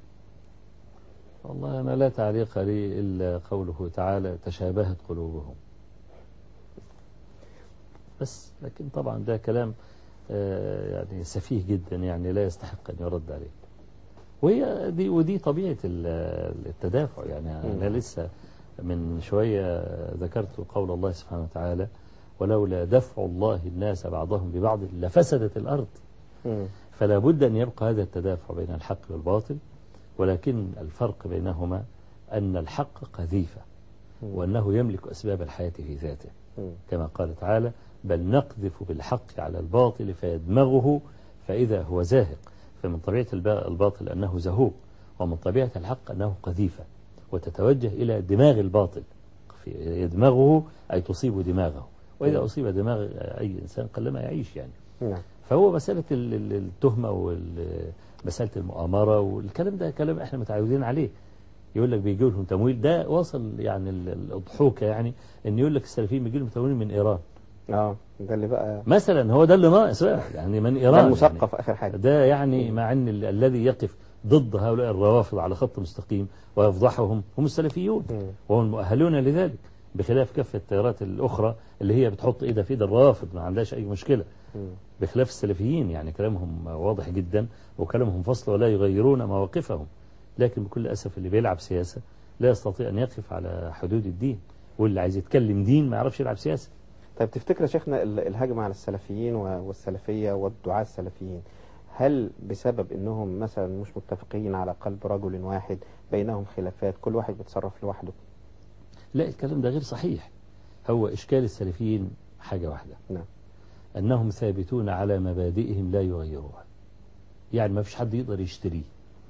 والله أنا لا تعليق لي إلا قوله تعالى تشابهت قلوبهم بس لكن طبعا ده كلام آه، يعني سفيه جدا يعني لا يستحق أن يرد عليه وهي دي ودي طبيعة ال- التدافع يعني أنا لسه من شوية ذكرت قول الله سبحانه وتعالى ولولا دفع الله الناس بعضهم ببعض لفسدت الأرض مم. فلا بد أن يبقى هذا التدافع بين الحق والباطل ولكن الفرق بينهما أن الحق قذيفة وأنه يملك أسباب الحياة في ذاته مم. كما قال تعالى بل نقذف بالحق على الباطل فيدمغه فإذا هو زاهق فمن طبيعة الب- الباطل أنه زهوق ومن طبيعة الحق أنه قذيفة وتتوجه إلى دماغ الباطل في- يدمغه أي تصيب دماغه وإذا أصيب دماغ أي إنسان قلما يعيش يعني نعم فهو مسألة ال- ال- التهمة ومسألة المؤامرة والكلام ده كلام احنا متعودين عليه يقول لك بيجي لهم تمويل ده وصل يعني ال- ال- الضحوكة يعني ان يقول لك السلفيين بيجي لهم تمويل من ايران اه ده اللي بقى مثلا هو ده اللي ناقص بقى يعني من ده ايران المثقف اخر يعني حاجه ده يعني مع ان ال- الذي يقف ضد هؤلاء الروافض على خط مستقيم ويفضحهم هم السلفيون مم. وهم المؤهلون لذلك بخلاف كافة التيارات الأخرى اللي هي بتحط إيدها في إيد الروافض ما عندهاش أي مشكلة مم. بخلاف السلفيين يعني كلامهم واضح جدا وكلامهم فصل ولا يغيرون مواقفهم لكن بكل أسف اللي بيلعب سياسة لا يستطيع أن يقف على حدود الدين واللي عايز يتكلم دين ما يعرفش يلعب سياسة طيب تفتكر يا شيخنا ال- الهجمة على السلفيين و- والسلفية والدعاة السلفيين هل بسبب انهم مثلا مش متفقين على قلب رجل واحد بينهم خلافات كل واحد بيتصرف لوحده لا الكلام ده غير صحيح هو إشكال السلفيين حاجة واحدة نعم أنهم ثابتون على مبادئهم لا يغيروها يعني ما فيش حد يقدر يشتريه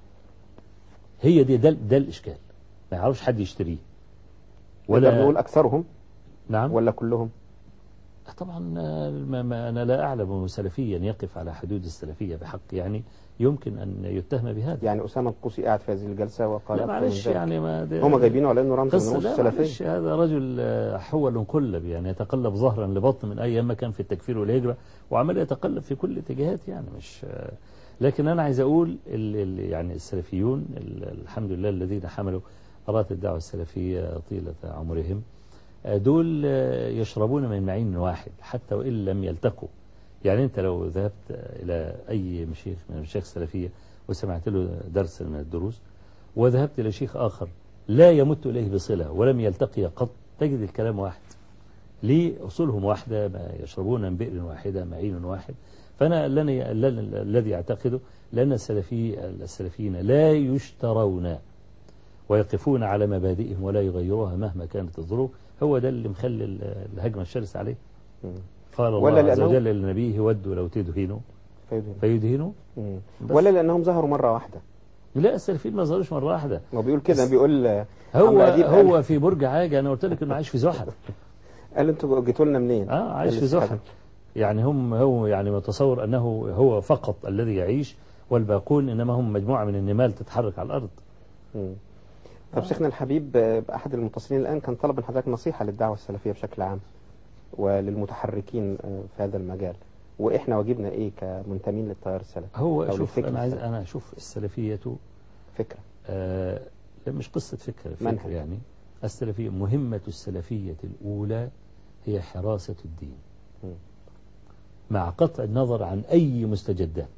هي دي ده, ده الإشكال ما يعرفش حد يشتريه ولا ولا نقول اكثرهم نعم ولا كلهم طبعا آه، ما ما أنا لا أعلم سلفيا يقف على حدود السلفية بحق يعني يمكن أن يتهم بهذا يعني اسامه القوسي قاعد في هذه الجلسه وقال لا أكثر من معلش ذلك. يعني ما ده- هم جايبينه على انه رمز من قصة رموز لا السلفيه معلش هذا رجل آه، حول انقلب يعني يتقلب ظهرا لبطن من أيام ما كان في التكفير والهجرة وعمال يتقلب في كل الاتجاهات يعني مش آه، لكن أنا عايز أقول ال ال يعني السلفيون ال- الحمد لله الذين حملوا راية الدعوة السلفية طيلة عمرهم آه، دول آه، يشربون من معين واحد حتى وإن لم يلتقوا يعني أنت لو ذهبت إلى أي مشيخ من المشايخ السلفية وسمعت له درس من الدروس وذهبت إلى شيخ آخر لا يمت إليه بصلة ولم يلتقي قط تجد الكلام واحد ليه أصولهم واحدة ما يشربون من بئر واحدة معين واحد فأنا لن- لن- الذي أعتقده لأن السلفي السلفيين لا يشترون ويقفون على مبادئهم ولا يغيروها مهما كانت الظروف هو ده اللي مخلي ال- الهجمة الشرسة عليه مم. قال ولا الله عز لأنه- وجل لنبيه ودوا لو تدهنوا فيدهن. فيدهنوا مم. بس. ولا لانهم ظهروا مره واحده لا السلفيين ما ظهروش مرة واحدة هو بيقول كده بس- بيقول آه، هو عم أديب قال- هو في برج عاجة أنا قلت لك إنه عايش في زحل قال انتوا جيتوا لنا منين اه عايش قال في زحل السحب. يعني هم هو يعني متصور أنه هو فقط الذي يعيش والباقون إنما هم مجموعة من النمال تتحرك على الأرض مم. طب شيخنا الحبيب آه، أحد المتصلين الآن كان طلب من حضرتك نصيحة للدعوة السلفية بشكل عام وللمتحركين آه، في هذا المجال وإحنا واجبنا إيه كمنتمين للتيار السلفي هو أو شوف للفكر أنا عايز السلفي. أنا أشوف السلفية فكرة آه لا مش قصة فكر منهج. فكر يعني السلفية مهمة السلفية الأولى هي حراسة الدين مم. مع قطع النظر عن أي مستجدات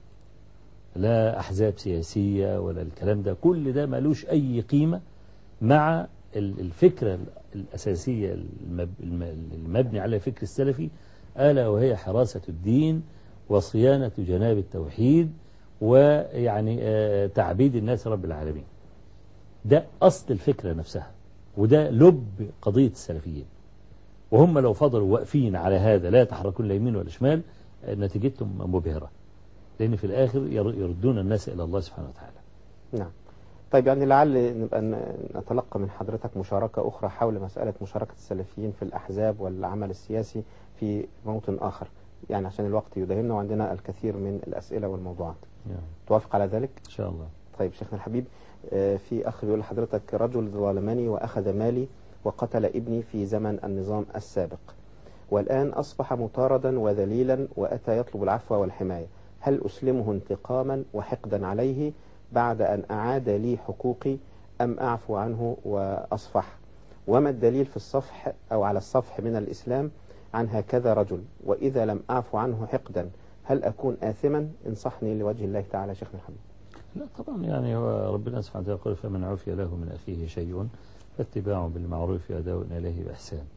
لا أحزاب سياسية ولا الكلام ده كل ده ملوش أي قيمة مع ال- الفكرة الأساسية المب- الم- المبني على الفكر السلفي ألا وهي حراسة الدين وصيانة جناب التوحيد ويعني آه، تعبيد الناس رب العالمين ده أصل الفكرة نفسها وده لب قضية السلفيين وهم لو فضلوا واقفين على هذا لا يتحركون لا يمين ولا شمال آه، نتيجتهم مبهرة لأن في الآخر ير- يردون الناس إلى الله سبحانه وتعالى نعم طيب يعني لعل نبقى ن- نتلقى من حضرتك مشاركة أخرى حول مسألة مشاركة السلفيين في الأحزاب والعمل السياسي في موطن آخر يعني عشان الوقت يداهمنا وعندنا الكثير من الأسئلة والموضوعات يعني توافق على ذلك؟ إن شاء الله طيب شيخنا الحبيب آه، في أخ بيقول لحضرتك رجل ظالمني وأخذ مالي وقتل ابني في زمن النظام السابق والآن أصبح مطاردا وذليلا وأتى يطلب العفو والحماية هل أسلمه انتقاما وحقدا عليه بعد أن أعاد لي حقوقي أم أعفو عنه وأصفح وما الدليل في الصفح أو على الصفح من الإسلام عن هكذا رجل وإذا لم أعفو عنه حقدا هل أكون آثما انصحني لوجه الله تعالى شيخنا الحبيب لا طبعا يعني هو ربنا سبحانه وتعالى يقول فمن عفي له من أخيه شيء فاتباع بالمعروف وأداء إليه بإحسان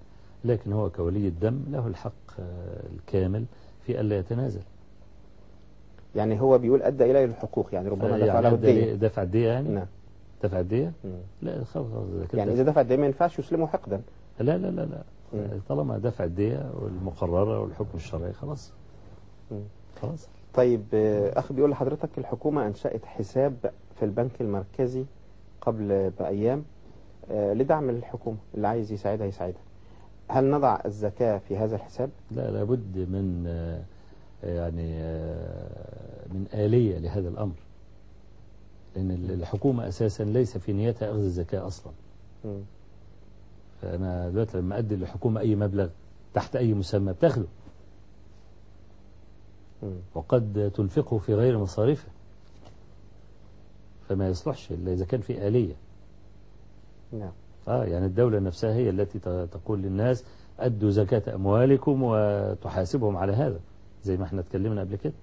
لكن هو كولي الدم له الحق آه، الكامل في ألا يتنازل يعني هو بيقول أدى إليه الحقوق يعني ربما دفع يعني له أدى الدية ليه- دفع الدية يعني نعم دفع الدية مم. لا خلاص خلاص إذا كنت يعني إذا دفع الدية ما ينفعش يسلمه حقدا لا لا لا لا مم. طالما دفع الدية والمقررة والحكم الشرعي خلاص مم. خلاص طيب آه، أخ بيقول لحضرتك الحكومة أنشأت حساب في البنك المركزي قبل بأيام آه، لدعم الحكومة اللي عايز يساعدها يساعدها هل نضع الزكاة في هذا الحساب؟ لا لابد من آه، يعني آه، من آلية لهذا الأمر لأن الحكومة أساسا ليس في نيتها أخذ الزكاة أصلا مم. فأنا دلوقتي لما أدي للحكومة أي مبلغ تحت أي مسمى بتاخده مم. وقد تنفقه في غير مصاريفه فما يصلحش إلا إذا كان في آلية نعم آه يعني الدولة نفسها هي التي ت- تقول للناس أدوا زكاة أموالكم وتحاسبهم على هذا زي ما احنا اتكلمنا قبل كده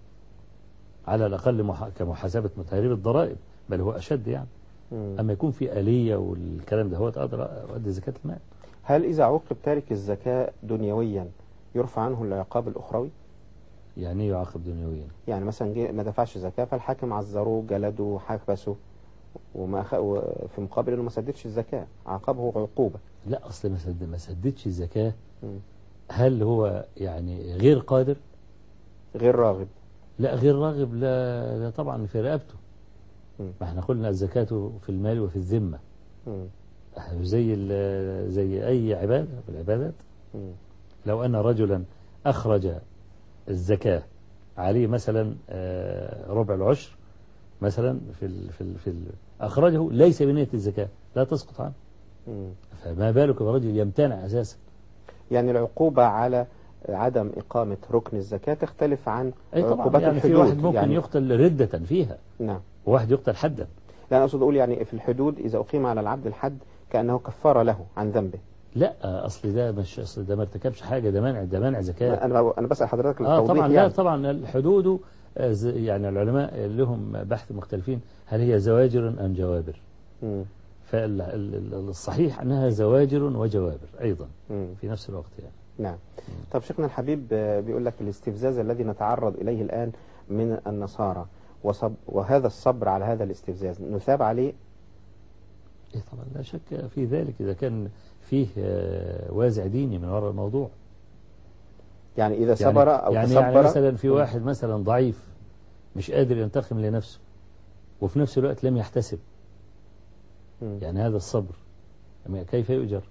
على الأقل مح- كمحاسبة متهرب الضرائب بل هو أشد يعني مم. أما يكون في آلية والكلام ده هو أقدر أؤدي زكاة المال هل إذا عوقب تارك الزكاة دنيويا يرفع عنه العقاب الأخروي؟ يعني إيه يعاقب دنيويا يعني مثلا جه ما دفعش زكاة فالحاكم عذروه جلده حبسه وما أخ... في مقابل انه ما سددش الزكاة عاقبه عقوبة لا أصل ما سد- ما سددش الزكاة مم. هل هو يعني غير قادر غير راغب لا غير راغب لا, لا طبعا في رقبته مم. ما احنا قلنا الزكاة في المال وفي الذمة مم. زي ال- زي أي عبادة في العبادات مم. لو أن رجلا أخرج الزكاة عليه مثلا آه، ربع العشر مثلا في ال في ال في ال أخرجه ليس بنية الزكاة لا تسقط عنه مم. فما بالك برجل يمتنع أساسا يعني العقوبة على عدم إقامة ركن الزكاة تختلف عن أي طبعا عقوبات يعني في الحدود واحد ممكن يعني يقتل ردة فيها نعم وواحد يقتل حدا لا أنا أقصد أقول يعني في الحدود إذا أقيم على العبد الحد كأنه كفارة له عن ذنبه لا أصل ده مش أصل ده ما ارتكبش حاجة ده منع ده منع زكاة أنا أنا بسأل حضرتك اه التوضيح طبعا لا يعني طبعا الحدود آه، ز- يعني العلماء لهم بحث مختلفين هل هي زواجر أم جوابر مم. فالصحيح أنها زواجر وجوابر أيضا مم. في نفس الوقت يعني نعم طب شيخنا الحبيب آه، بيقول لك الاستفزاز الذي نتعرض إليه الآن من النصارى وصب وهذا الصبر على هذا الاستفزاز نثاب عليه إيه طبعا لا شك في ذلك إذا كان فيه آه، وازع ديني من وراء الموضوع يعني إذا صبر يعني أو يعني, تصبر يعني مثلا في واحد مثلا ضعيف مش قادر ينتقم لنفسه وفي نفس الوقت لم يحتسب مم. يعني هذا الصبر أما كيف يؤجر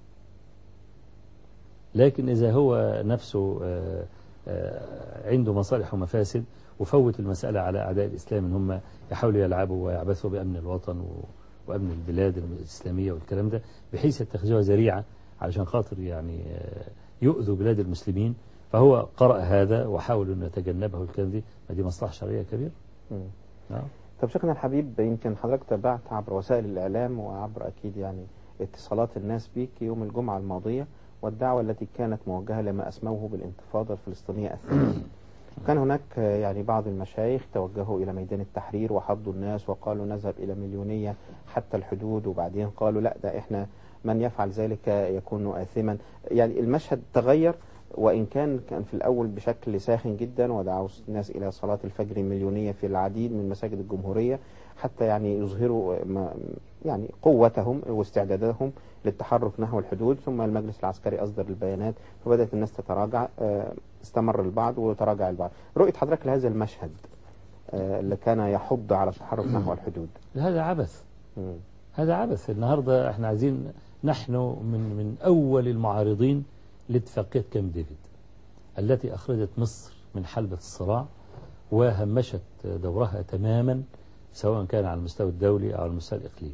لكن إذا هو نفسه آه، آه، عنده مصالح ومفاسد وفوت المسألة على أعداء الإسلام إن هم يحاولوا يلعبوا ويعبثوا بأمن الوطن و- وأمن البلاد الإسلامية والكلام ده بحيث يتخذوها ذريعة علشان خاطر يعني آه، يؤذوا بلاد المسلمين فهو قرأ هذا وحاول أنه يتجنبه الكلام دي ما دي مصلحة شرعية كبيرة مم. نعم طب شيخنا الحبيب يمكن حضرتك تابعت عبر وسائل الإعلام وعبر أكيد يعني اتصالات الناس بيك يوم الجمعة الماضية والدعوة التي كانت موجهة لما أسموه بالانتفاضة الفلسطينية الثانية كان هناك آه، يعني بعض المشايخ توجهوا إلى ميدان التحرير وحضوا الناس وقالوا نذهب إلى مليونية حتى الحدود وبعدين قالوا لا ده إحنا من يفعل ذلك يكون آثما يعني المشهد تغير وإن كان كان في الأول بشكل ساخن جدا ودعوا الناس إلى صلاة الفجر مليونية في العديد من مساجد الجمهورية حتى يعني يظهروا ما- يعني قوتهم واستعدادهم للتحرك نحو الحدود ثم المجلس العسكري أصدر البيانات فبدأت الناس تتراجع آه، استمر البعض وتراجع البعض رؤية حضرتك لهذا المشهد آه، اللي كان يحض على التحرك نحو الحدود هذا عبث مم. هذا عبث النهاردة احنا عايزين نحن من من أول المعارضين لاتفاقية كامب ديفيد التي أخرجت مصر من حلبة الصراع وهمشت دورها تماما سواء كان على المستوى الدولي أو على المستوى الإقليمي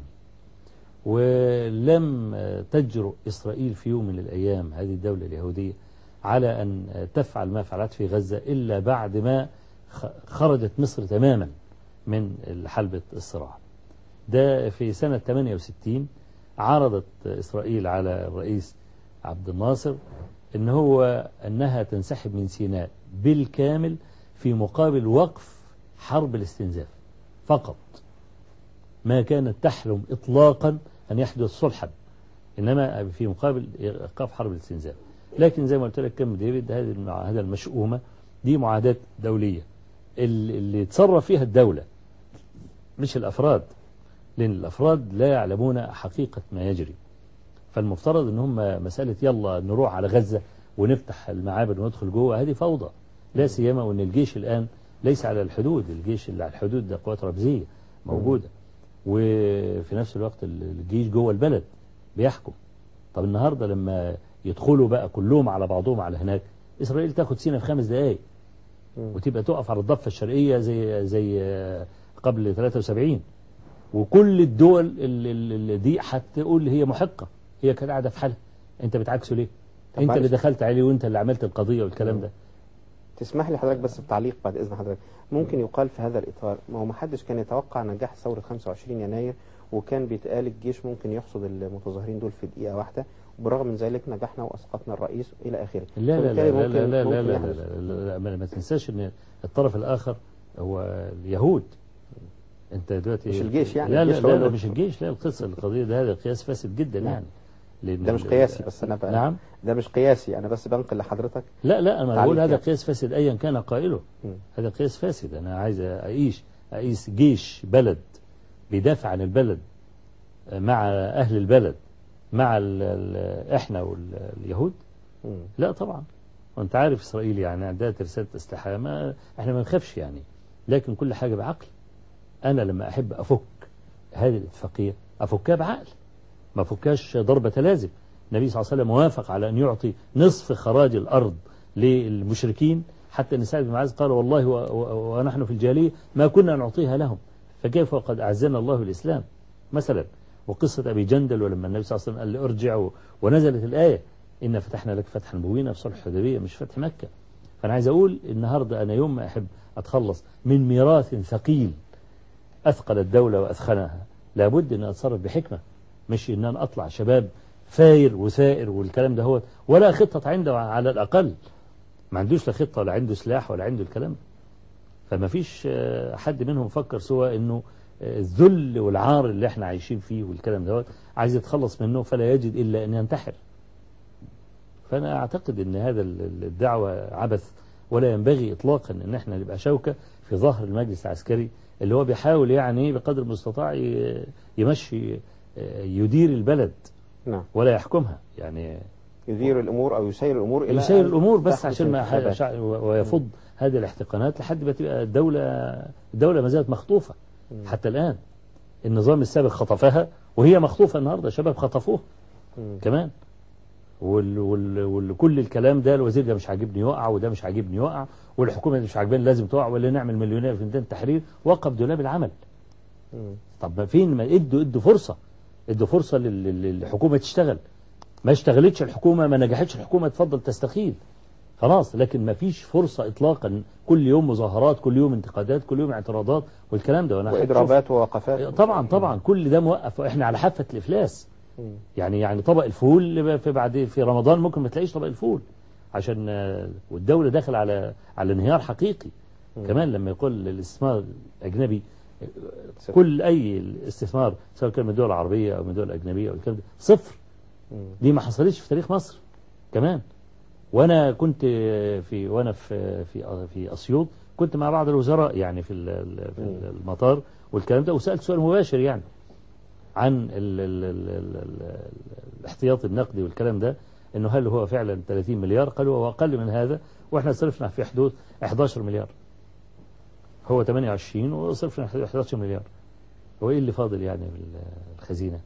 ولم تجرؤ إسرائيل في يوم من الأيام هذه الدولة اليهودية على أن تفعل ما فعلت في غزة إلا بعد ما خ- خرجت مصر تماما من حلبة الصراع ده في سنة 68 عرضت إسرائيل على الرئيس عبد الناصر إن هو أنها تنسحب من سيناء بالكامل في مقابل وقف حرب الاستنزاف فقط ما كانت تحلم إطلاقا أن يحدث صلحا إنما في مقابل إيقاف حرب الاستنزاف لكن زي ما قلت لك كم ديفيد هذه المعاهدة المشؤومة دي معاهدات دولية اللي اللي تصرف فيها الدولة مش الأفراد لأن الأفراد لا يعلمون حقيقة ما يجري فالمفترض ان هم مسألة يلا نروح على غزة ونفتح المعابد وندخل جوه هذه فوضى لا سيما وان الجيش الآن ليس على الحدود الجيش اللي على الحدود ده قوات رمزية موجودة وفي نفس الوقت الجيش جوه البلد بيحكم طب النهاردة لما يدخلوا بقى كلهم على بعضهم على هناك إسرائيل تاخد سينا في خمس دقايق وتبقى تقف على الضفة الشرقية زي زي قبل 73 وكل الدول ال- ال- ال- دي هتقول هي محقة هي كانت قاعدة في حالها انت بتعكسه ليه طب انت معلش. اللي دخلت عليه وانت اللي عملت القضية والكلام ده تسمح لي حضرتك بس بتعليق بعد إذن حضرتك ممكن يقال في هذا الإطار ما هو ما حدش كان يتوقع نجاح ثورة 25 يناير وكان بيتقال الجيش ممكن يحصد المتظاهرين دول في دقيقة واحدة وبرغم من ذلك نجحنا وأسقطنا الرئيس إلى آخره لا لا لا فبالتالي لا ممكن- لا لا لا, ممكن لا, يحدث. لا, لا, لا ما- ما تنساش ان الطرف الآخر هو اليهود انت دلوقتي مش الجيش يعني، لا لا الجيش هو لا, اللي- لا مش الجيش لا القصة القضية ده هذا قياس فاسد جدا نعم. يعني لأن ده مش ال- قياسي بس أنا بقى نعم ده مش قياسي أنا بس بنقل لحضرتك لا لا انا تعليق بقول هذا يعني. قياس فاسد ايا كان قائله مم. هذا قياس فاسد انا عايز اقيس اقيس جيش بلد بيدافع عن البلد مع اهل البلد مع ال ال احنا واليهود مم. لا طبعا وانت عارف اسرائيل يعني عندها ترسانة اسلحة ما احنا ما نخافش يعني لكن كل حاجة بعقل انا لما احب افك هذه الاتفاقية افكها بعقل ما فكاش ضربة لازم النبي صلى الله عليه وسلم وافق على أن يعطي نصف خراج الأرض للمشركين حتى أن سعد بن معاذ قال والله و- و- ونحن في الجاهلية ما كنا نعطيها لهم فكيف وقد أعزنا الله الإسلام مثلا وقصة أبي جندل ولما النبي صلى الله عليه وسلم قال لي ارجع و- ونزلت الآية إن فتحنا لك فتحا مبينا في صلح الحديبية مش فتح مكة فأنا عايز أقول النهاردة أنا يوم ما أحب أتخلص من ميراث ثقيل أثقل الدولة وأثخنها لابد أن أتصرف بحكمة مش أن أنا أطلع شباب فاير وثائر والكلام ده هو ولا خطة عنده على الأقل ما عندوش لا خطة ولا عنده سلاح ولا عنده الكلام ده فما فيش آه، حد منهم فكر سوى أنه آه، الذل والعار اللي احنا عايشين فيه والكلام ده عايز يتخلص منه فلا يجد إلا أن ينتحر فأنا أعتقد أن هذا ال- ال- الدعوة عبث ولا ينبغي إطلاقا أن احنا نبقى شوكة في ظهر المجلس العسكري اللي هو بيحاول يعني بقدر المستطاع ي- يمشي آه، يدير البلد نعم ولا يحكمها يعني يدير الأمور أو يسير الأمور إلى يسير أن الأمور بس تحدث عشان ما انتخابات. شع- ويفض هذه الاحتقانات لحد ما تبقى الدولة الدولة ما زالت مخطوفة حتى الآن النظام السابق خطفها وهي مخطوفة النهاردة شباب خطفوها مم. كمان وال وال وكل الكلام ده الوزير ده مش عاجبني يقع وده مش عاجبني يقع والحكومة دي مش عاجباني لازم تقع ولا نعمل مليونير في ميدان التحرير وقف دولاب العمل مم. طب ما فين ما ادوا ادوا فرصة ادوا فرصة لل- لل- للحكومة تشتغل ما اشتغلتش الحكومة ما نجحتش الحكومة تفضل تستقيل خلاص لكن ما فيش فرصة اطلاقا كل يوم مظاهرات كل يوم انتقادات كل يوم اعتراضات والكلام ده وانا هشوف- وإضرابات ووقفات طبعا طبعا كل ده موقف واحنا على حافة الافلاس مم. يعني يعني طبق الفول في بعد في رمضان ممكن ما تلاقيش طبق الفول عشان آه، والدولة داخل على على انهيار حقيقي كمان لما يقول الاستثمار الأجنبي آه، كل أي استثمار سواء كان من الدول العربية أو من الدول الأجنبية أو الكلام ده صفر مم. دي ما حصلتش في تاريخ مصر كمان وانا كنت في وانا في في في اسيوط كنت مع بعض الوزراء يعني في ال- ال- في ال- المطار والكلام ده وسالت سؤال مباشر يعني عن ال ال ال ال ال الاحتياط النقدي والكلام ده انه هل هو فعلا 30 مليار قالوا هو اقل من هذا واحنا صرفنا في حدود 11 مليار هو 28 وصرفنا 11 مليار هو ايه اللي فاضل يعني في الخزينه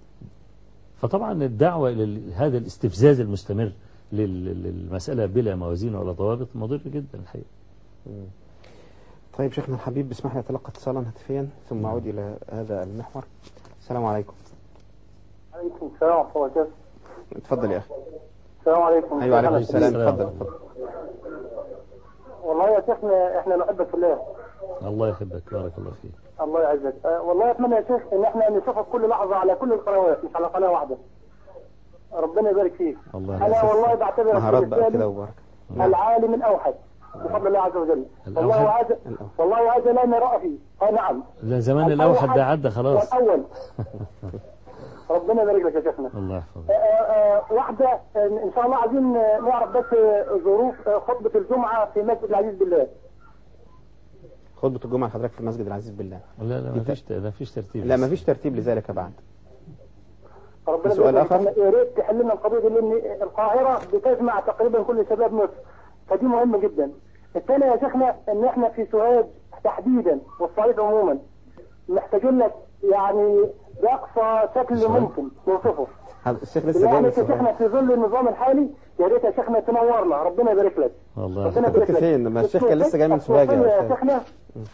فطبعا الدعوة إلى هذا الاستفزاز المستمر لل- للمسألة بلا موازين ولا ضوابط مضر جدا الحقيقة طيب شيخنا الحبيب بسمح لي أتلقى اتصالا هاتفيا ثم أعود إلى هذا المحور السلام عليكم عليكم السلام ورحمة الله وبركاته اتفضل يا أخي السلام عليكم أيوة عليكم شيخنا. السلام السلام. اتفضل اتفضل والله يا شيخنا احنا نحبك في الله الله يحبك بارك الله فيك الله يعزك أه والله اتمنى يا شيخ ان احنا نشوفك كل لحظة على كل القنوات مش على قناة واحدة ربنا يبارك فيك الله انا يحفظك. والله بعتبرك مهارات بقى بالنسبة كده لي وبركة العالم الاوحد بفضل الله عز وجل الأوحد؟ والله هذا الأوحد. والله هذا لا نرى فيه اه نعم لا زمان الأوحد ده عدى خلاص والأول ربنا يبارك لك يا شيخنا الله آه، يحفظك آه، واحدة آه، إن شاء الله عايزين آه، نعرف بس آه، ظروف آه، خطبة الجمعة في مسجد العزيز بالله خطبة الجمعة حضرتك في المسجد العزيز بالله لا لا ما فيش ما فيش ترتيب لا ما فيش ترتيب لذلك بعد ربنا في سؤال يبارك آخر؟ لك. يا ريت تحل لنا القضية دي لأن القاهرة بتجمع تقريبا كل شباب مصر فدي مهمة جدا الثانية يا شيخنا إن إحنا في سوهاج تحديدا والصعيد عموما محتاجين لك يعني بأقصى شكل سؤال؟ ممكن توصفه هذا الشيخ لسه بالله جاي من عليك يا السؤال شيخنا في ظل النظام الحالي يا ريت يا شيخنا تنورنا ربنا يبارك لك والله ربنا كنت يبارك لك فين؟ ما الشيخ كان لسه جاي من سوهاج يا الصوفية يا أستاذ. شيخنا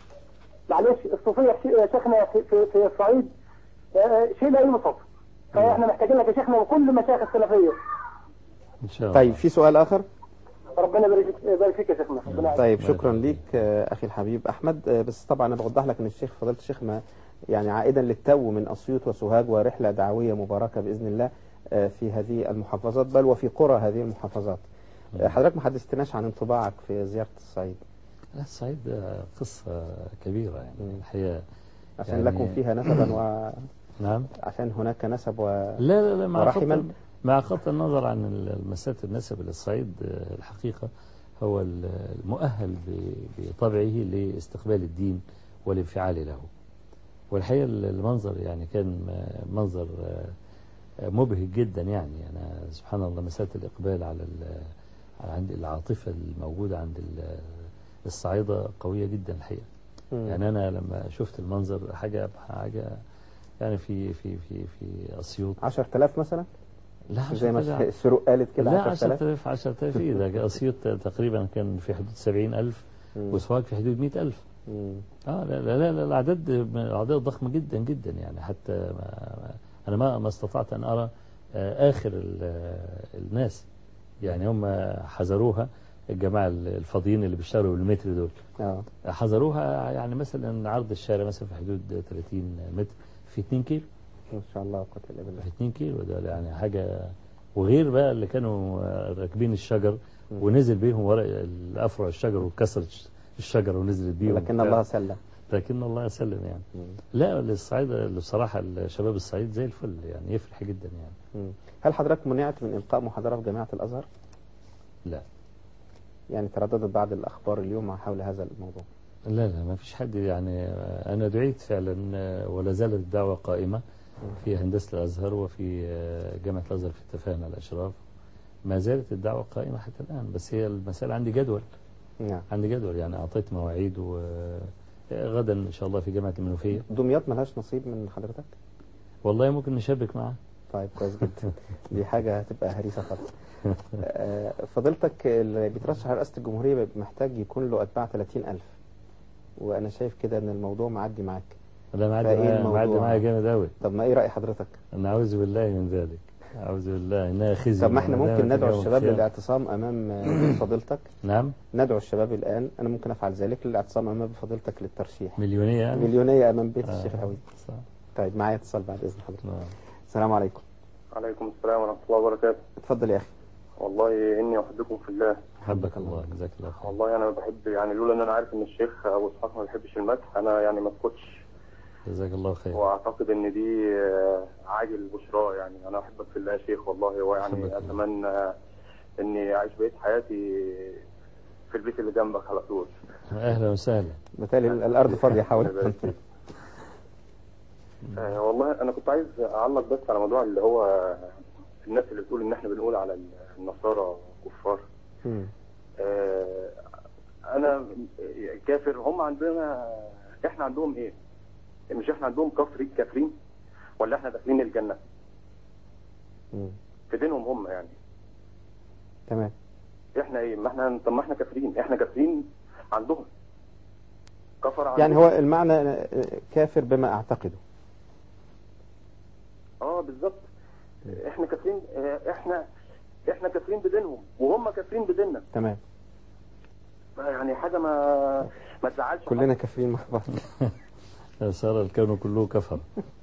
معلش الصوفية يا شيخنا في, في, في الصعيد آه، شيء لا يوصف فاحنا محتاجين لك يا شيخنا وكل مشايخ السلفية ان شاء الله طيب في سؤال آخر ربنا يبارك فيك- يبارك فيك يا شيخنا ربنا يعافيك. طيب الله شكرا يخليك. ليك آه، أخي الحبيب أحمد آه، بس طبعا أنا بوضح لك أن الشيخ فضيلة الشيخ ما يعني عائدا للتو من أسيوط وسوهاج ورحلة دعوية مباركة بإذن الله آه، في هذه المحافظات بل وفي قرى هذه المحافظات آه، حضرتك ما حدثتناش عن انطباعك في زيارة الصعيد لا الصعيد ده قصة كبيرة يعني الحقيقة عشان يعني- لكم فيها نسبا و... نعم عشان هناك نسب و... لا لا لا مع ورحما؟ خط مع خط النظر عن المسألة النسب للصعيد آه، الحقيقة هو ال- المؤهل ب- بطبعه لاستقبال الدين والانفعال له والحقيقة المنظر يعني كان آه، منظر آه، مبهج جدا يعني أنا سبحان الله مسألة الإقبال على ال- على عند العاطفة الموجودة عند ال- الصعيدة قوية جدا الحقيقة مم. يعني أنا لما شفت المنظر حاجة حاجة يعني في في في في أسيوط 10000 مثلا لا زي ما 10,000 السروق قالت كده لا 10000 10000 10000 إيه ده أسيوط تقريبا كان في حدود 70000 مم. وسوهاج في حدود 100000 مم. اه لا لا لا, لا الأعداد الأعداد ضخمة جدا جدا يعني حتى ما ما- أنا ما ما استطعت أن أرى آه، آخر ال- آه، الناس يعني هم حذروها الجماعة الفاضيين اللي بيشتغلوا بالمتر دول اه حذروها يعني مثلا عرض الشارع مثلا في حدود 30 متر في 2 كيلو ما شاء الله قوة الا بالله في 2 كيلو ده يعني حاجة وغير بقى اللي كانوا آه، راكبين الشجر ونزل بيهم ورق الافرع الشجر وكسرت الشجر ونزلت بيهم لكن وبتاع. الله سلم لكن الله يسلم يعني مم. لا الصعيد اللي بصراحة الشباب الصعيد زي الفل يعني يفرح جدا يعني مم. هل حضرتك منعت من إلقاء محاضرة في جامعة الأزهر؟ لا يعني ترددت بعض الأخبار اليوم حول هذا الموضوع لا لا ما فيش حد يعني آه، أنا دعيت فعلا آه، ولا زالت الدعوة قائمة في هندسة الأزهر وفي آه، جامعة الأزهر في التفاهم على الأشراف ما زالت الدعوة قائمة حتى الآن بس هي المسألة عندي جدول نعم عندي جدول يعني أعطيت مواعيد وغدا إن شاء الله في جامعة المنوفية دمياط ملهاش نصيب من حضرتك؟ والله ممكن نشبك معه طيب كويس جدا دي حاجة هتبقى هريسة خالص آه، فضيلتك اللي بيترشح على رئاسة الجمهورية بيبقى محتاج يكون له أتباع 30000 وأنا شايف كده إن الموضوع معدي معاك لا معدي فإيه معايا الموضوع؟ معدي معايا جامد أوي طب ما إيه رأي حضرتك؟ نعوذ بالله من ذلك أعوذ بالله إنها خزي طب ما احنا وندامة ممكن ندعو يوم الشباب القيامة. للاعتصام أمام آه، فضيلتك نعم ندعو الشباب الآن أنا ممكن أفعل ذلك للاعتصام أمام فضيلتك للترشيح مليونية يعني مليونية أمام بيت آه، الشيخ العويد صح. طيب معايا اتصال بعد إذن حضرتك نعم. السلام عليكم عليكم السلام ورحمة الله وبركاته اتفضل يا أخي والله إني أحبكم في الله حبك الله جزاك الله خير والله أنا بحب يعني لولا إن أنا عارف إن الشيخ أبو إسحاق ما بيحبش المدح أنا يعني ما اسكتش جزاك الله خير وأعتقد إن دي آه، عاجل بشرى يعني أنا أحبك في الله يا شيخ والله أحبك ويعني الله. أتمنى إني أعيش بقية حياتي في البيت اللي جنبك على طول أهلا وسهلا بالتالي الأرض فاضية الله حولك يبارك فيك. آه، والله أنا كنت عايز أعلق بس على موضوع اللي هو الناس اللي بتقول إن إحنا بنقول على النصارى كفار مم. آه، انا كافر هم عندنا احنا عندهم ايه مش احنا عندهم كفر كافرين ولا احنا داخلين الجنه مم. في دينهم هم يعني تمام احنا ايه ما احنا طب ما احنا كافرين احنا كافرين عندهم كفر عندهم يعني هو المعنى آه، كافر بما أعتقده اه بالظبط احنا كافرين آه، احنا احنا كافرين بدينهم وهم كافرين بديننا تمام يعني حاجه ما ما تزعلش كلنا كافرين مع بعض صار الكون كله كفر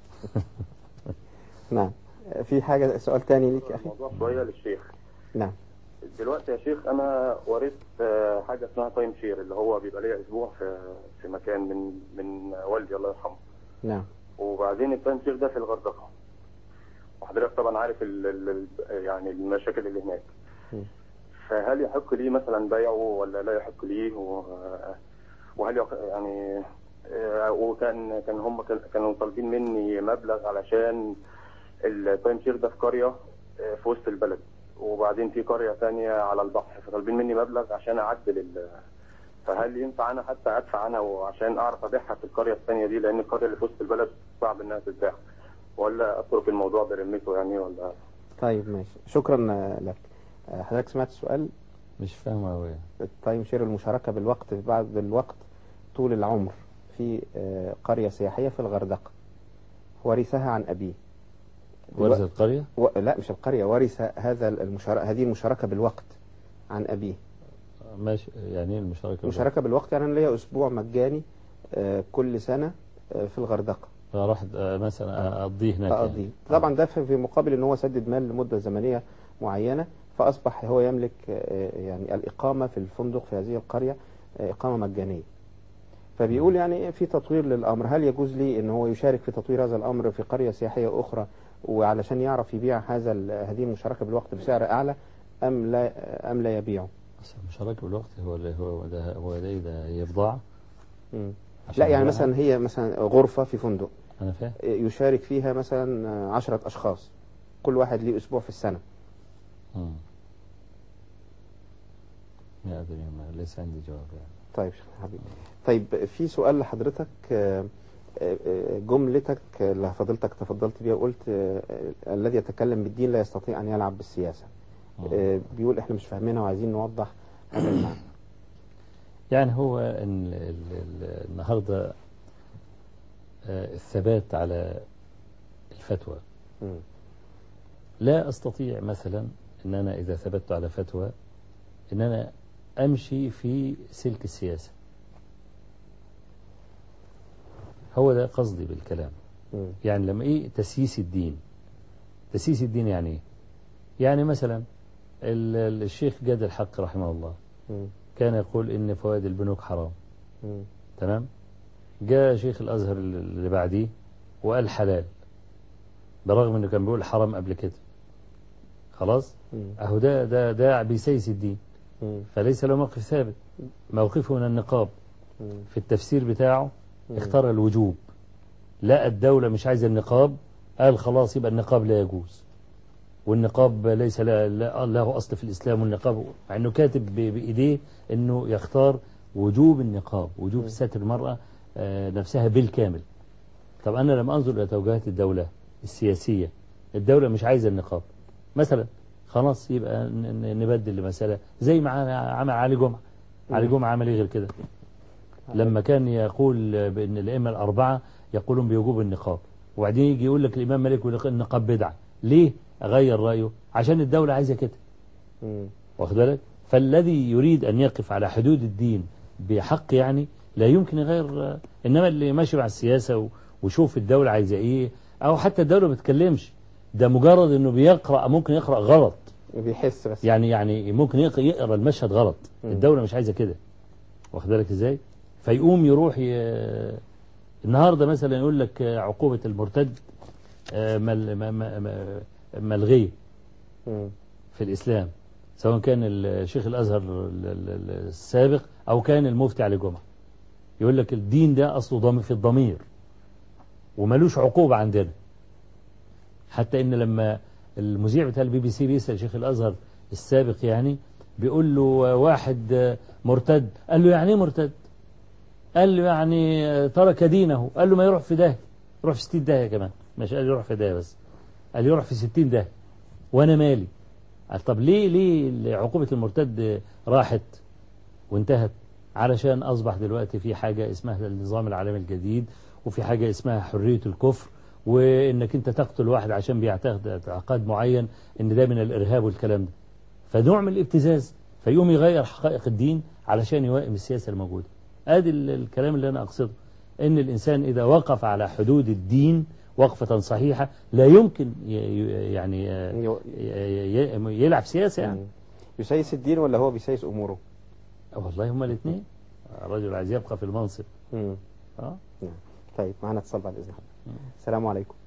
نعم آه، في حاجة سؤال تاني ليك يا أخي الموضوع شويه للشيخ نعم دلوقتي يا شيخ انا ورثت آه، حاجه اسمها تايم شير اللي هو بيبقى ليا اسبوع في في مكان من من والدي الله يرحمه نعم وبعدين التايم شير ده في الغردقه وحضرتك طبعا عارف ال ال يعني المشاكل اللي هناك مم. فهل يحق لي مثلا بيعه ولا لا يحق لي و- وهل يق- يعني آه، وكان كان هم كان- كانوا طالبين مني مبلغ علشان التايم شير ده في قريه آه، في وسط البلد وبعدين في قريه ثانيه على البحر فطالبين مني مبلغ عشان اعدل ال فهل ينفع انا حتى ادفع عنها وعشان اعرف ابيعها في القريه الثانيه دي لان القريه اللي في وسط البلد صعب انها تتباع ولا اترك الموضوع برمته يعني ولا طيب ماشي شكرا آه، لك آه، حضرتك سمعت السؤال مش فاهم أوي التايم شير المشاركة بالوقت في بعض الوقت طول العمر في آه، قرية سياحية في الغردقة ورثها عن أبيه ورثة القرية و... لا مش القرية ورث هذا المشاركة هذه المشاركة بالوقت عن أبيه ماشي يعني ايه المشاركة مشاركة بالوقت يعني أنا ليا أسبوع مجاني آه، كل سنة آه، في الغردقة راح آه، مثلا أقضيه هناك يعني. أقضيه طبعا ده في في مقابل ان هو سدد مال لمده زمنيه معينه فاصبح هو يملك آه، يعني الاقامه في الفندق في هذه القريه آه، اقامه مجانيه فبيقول يعني في تطوير للامر هل يجوز لي ان هو يشارك في تطوير هذا الامر في قريه سياحيه اخرى وعلشان يعرف يبيع هذا ال- هذه المشاركه بالوقت بسعر اعلى ام لا ام لا يبيعه بس المشاركة بالوقت هو اللي هو ده هو ده إيه ده هي بضاعة مم. عشان لا يعني أبيعها؟ مثلا هي مثلا غرفه في فندق أنا فاهم آه، يشارك فيها مثلا آه، عشرة اشخاص كل واحد ليه اسبوع في السنه مم. لا أدري ما ليس عندي جواب يعني طيب شيخ حبيبي طيب في سؤال لحضرتك آه، آه، آه، جملتك اللي فضلتك تفضلت بيها وقلت آه، آه، الذي يتكلم بالدين لا يستطيع أن يلعب بالسياسة آه، بيقول احنا مش فاهمينها وعايزين نوضح هذا المعنى يعني هو إن ال- ال- النهاردة آه، الثبات على الفتوى مم. لا أستطيع مثلا أن أنا إذا ثبت على فتوى أن أنا أمشي في سلك السياسة هو ده قصدي بالكلام مم. يعني لما إيه تسييس الدين تسييس الدين يعني إيه يعني مثلا ال- ال- الشيخ جاد الحق رحمه الله مم. كان يقول إن فوائد البنوك حرام مم. تمام جاء شيخ الأزهر اللي بعديه وقال حلال برغم انه كان بيقول حرام قبل كده خلاص مم. اهو ده ده ده بيسيس الدين مم. فليس له موقف ثابت موقفه من النقاب مم. في التفسير بتاعه مم. اختار الوجوب لا الدولة مش عايزة النقاب قال خلاص يبقى النقاب لا يجوز والنقاب ليس لا لا- له أصل في الإسلام والنقاب مع أنه كاتب ب- بإيديه أنه يختار وجوب النقاب وجوب ستر المرأة آه، نفسها بالكامل طب أنا لما أنظر إلى توجهات الدولة السياسية الدولة مش عايزة النقاب مثلا خلاص يبقى ن- ن- نبدل المسألة زي ما عمل علي جمعة علي جمعة عمل إيه غير كده لما كان يقول بأن الأئمة الأربعة يقولون بوجوب النقاب وبعدين يجي يقول لك الإمام مالك يقول لك النقاب بدعة ليه أغير رأيه عشان الدولة عايزة كده مم. واخد بالك فالذي يريد أن يقف على حدود الدين بحق يعني لا يمكن يغير إنما اللي ماشي مع السياسة و- وشوف الدولة عايزة إيه أو حتى الدولة ما بتكلمش ده مجرد إنه بيقرأ ممكن يقرأ غلط بيحس بس يعني يعني ممكن يق- يقرا المشهد غلط مم. الدولة مش عايزة كده واخد بالك ازاي فيقوم يروح ي... النهارده مثلا يقول لك عقوبة المرتد آه، مل... م- م- م- ملغية مم. في الإسلام سواء كان الشيخ الأزهر ال- ال- ال- السابق أو كان المفتي علي جمعة يقول لك الدين ده أصله ضم في الضمير وملوش عقوبة عندنا حتى إن لما المذيع بتاع البي بي سي بيسأل شيخ الأزهر السابق يعني بيقول له واحد مرتد قال له يعني ايه مرتد قال له يعني ترك دينه قال له ما يروح في ده يروح في 60 داهية كمان مش قال يروح في ده بس قال يروح في 60 داهية وانا مالي قال طب ليه ليه عقوبة المرتد راحت وانتهت علشان أصبح دلوقتي في حاجة اسمها النظام العالمي الجديد وفي حاجة اسمها حرية الكفر وإنك أنت تقتل واحد عشان بيعتقد اعتقاد معين إن ده من الإرهاب والكلام ده فنوع من الابتزاز فيقوم يغير حقائق الدين علشان يوائم السياسة الموجودة ادي ال- الكلام اللي أنا أقصده إن الإنسان إذا وقف على حدود الدين وقفة صحيحة لا يمكن ي- ي- يعني يو- ي- ي- يلعب سياسة يعني مم. يسيس الدين ولا هو بيسيس أموره والله هما الاثنين رجل عايز يبقى في المنصب مم. اه نعم طيب معنا اتصال بعد إذن حضرتك السلام عليكم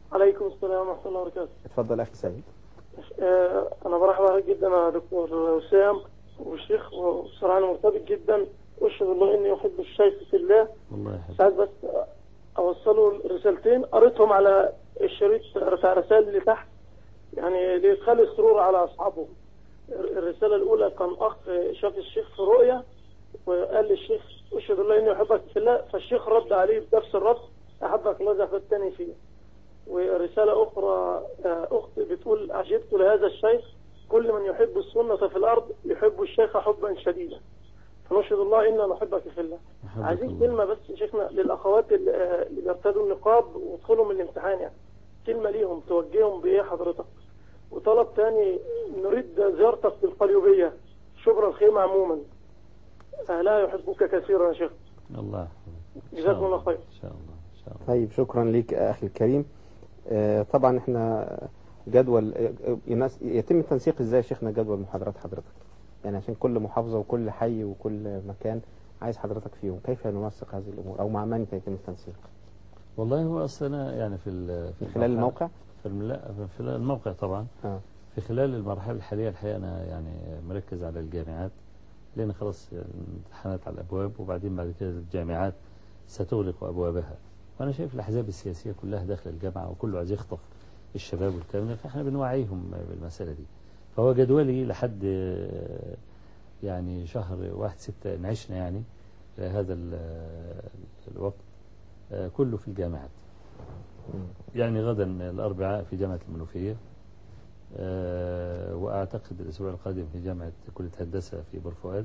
عليكم السلام ورحمة الله وبركاته اتفضل اخي سيد آه، أنا برحب عليك جدا يا دكتور وسام والشيخ وبصراحة أنا مرتبط جدا وأشهد الله إني أحب الشيخ في الله والله يحفظك ساعات بس أوصله رسالتين قريتهم على الشريط بتاع رسائل اللي تحت يعني لإدخال السرور على أصحابه الرسالة الأولى كان أخ شاف الشيخ في رؤية وقال للشيخ أشهد الله إني أحبك في الله فالشيخ رد عليه بنفس الرد أحبك الله زفتني فيه ورسالة أخرى آه، أخت بتقول عجبت لهذا الشيخ كل من يحب السنة في الأرض يحب الشيخ حبا شديدا فنشهد الله إنا نحبك في الله أحبك عايزين الله. كلمة بس يا شيخنا للأخوات اللي آه، اللي بيرتدوا النقاب ويدخلوا من الامتحان يعني كلمة ليهم توجههم بإيه حضرتك وطلب تاني نريد زيارتك في القليوبية شبرا الخيمة عموما أهلها يحبوك كثيرا يا شيخ الله يحفظك إن شاء جزاكم الله الله. خير. إن شاء الله إن شاء الله طيب شكرا ليك اخي الكريم آه، طبعا احنا جدول آه، يناس- يتم تنسيق ازاي يا شيخنا جدول محاضرات حضرتك يعني عشان كل محافظة وكل حي وكل مكان عايز حضرتك فيهم كيف ننسق هذه الامور او مع من يتم التنسيق والله هو أصلا يعني في ال- في من خلال الموقع في الم- لا في خلال الموقع طبعا اه في خلال المرحلة الحالية الحقيقة أنا يعني مركز على الجامعات لأن خلاص الامتحانات على الأبواب وبعدين بعد كده الجامعات ستغلق أبوابها وأنا شايف الأحزاب السياسية كلها داخل الجامعة وكله عايز يخطف الشباب والكلام ده فإحنا بنوعيهم بالمسألة دي فهو جدولي لحد آه، يعني شهر واحد ستة إن عشنا يعني آه، هذا ال- الوقت آه، كله في الجامعات يعني غدا الأربعاء في جامعة المنوفية آه، وأعتقد الأسبوع القادم في جامعة كلية هندسة في بور فؤاد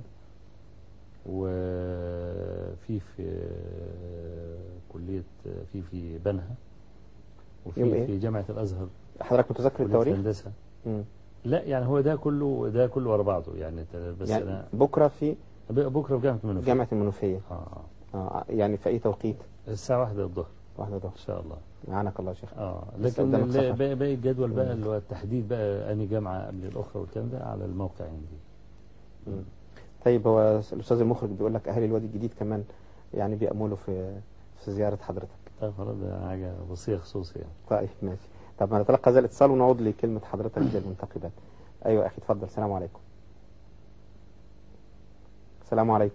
وفي في آه، كلية في في بنها يوم وفي إيه؟ في جامعة الأزهر حضرتك متذكر كلية التواريخ هندسة مم. لا يعني هو ده كله ده كله ورا بعضه يعني بس يعني أنا بكره في ب- بكرة في جامعة المنوفية جامعة المنوفية آه آه. آه يعني في اي توقيت الساعة واحدة الظهر واحدة ظهر إن شاء الله معانك الله يا شيخ اه لسه لكن قدامك ال- صفحة. باقي باقي الجدول بقى اللي هو التحديد بقى اني جامعه قبل الاخرى والكلام ده على الموقع عندي طيب هو الاستاذ المخرج بيقول لك اهالي الوادي الجديد كمان يعني بيأملوا في في زيارة حضرتك طيب خلاص ده حاجه وصيه خصوصيه يعني طيب ماشي طب ما نتلقى هذا الاتصال ونعود لكلمة حضرتك للمنتقبات ايوه اخي اتفضل السلام عليكم السلام عليكم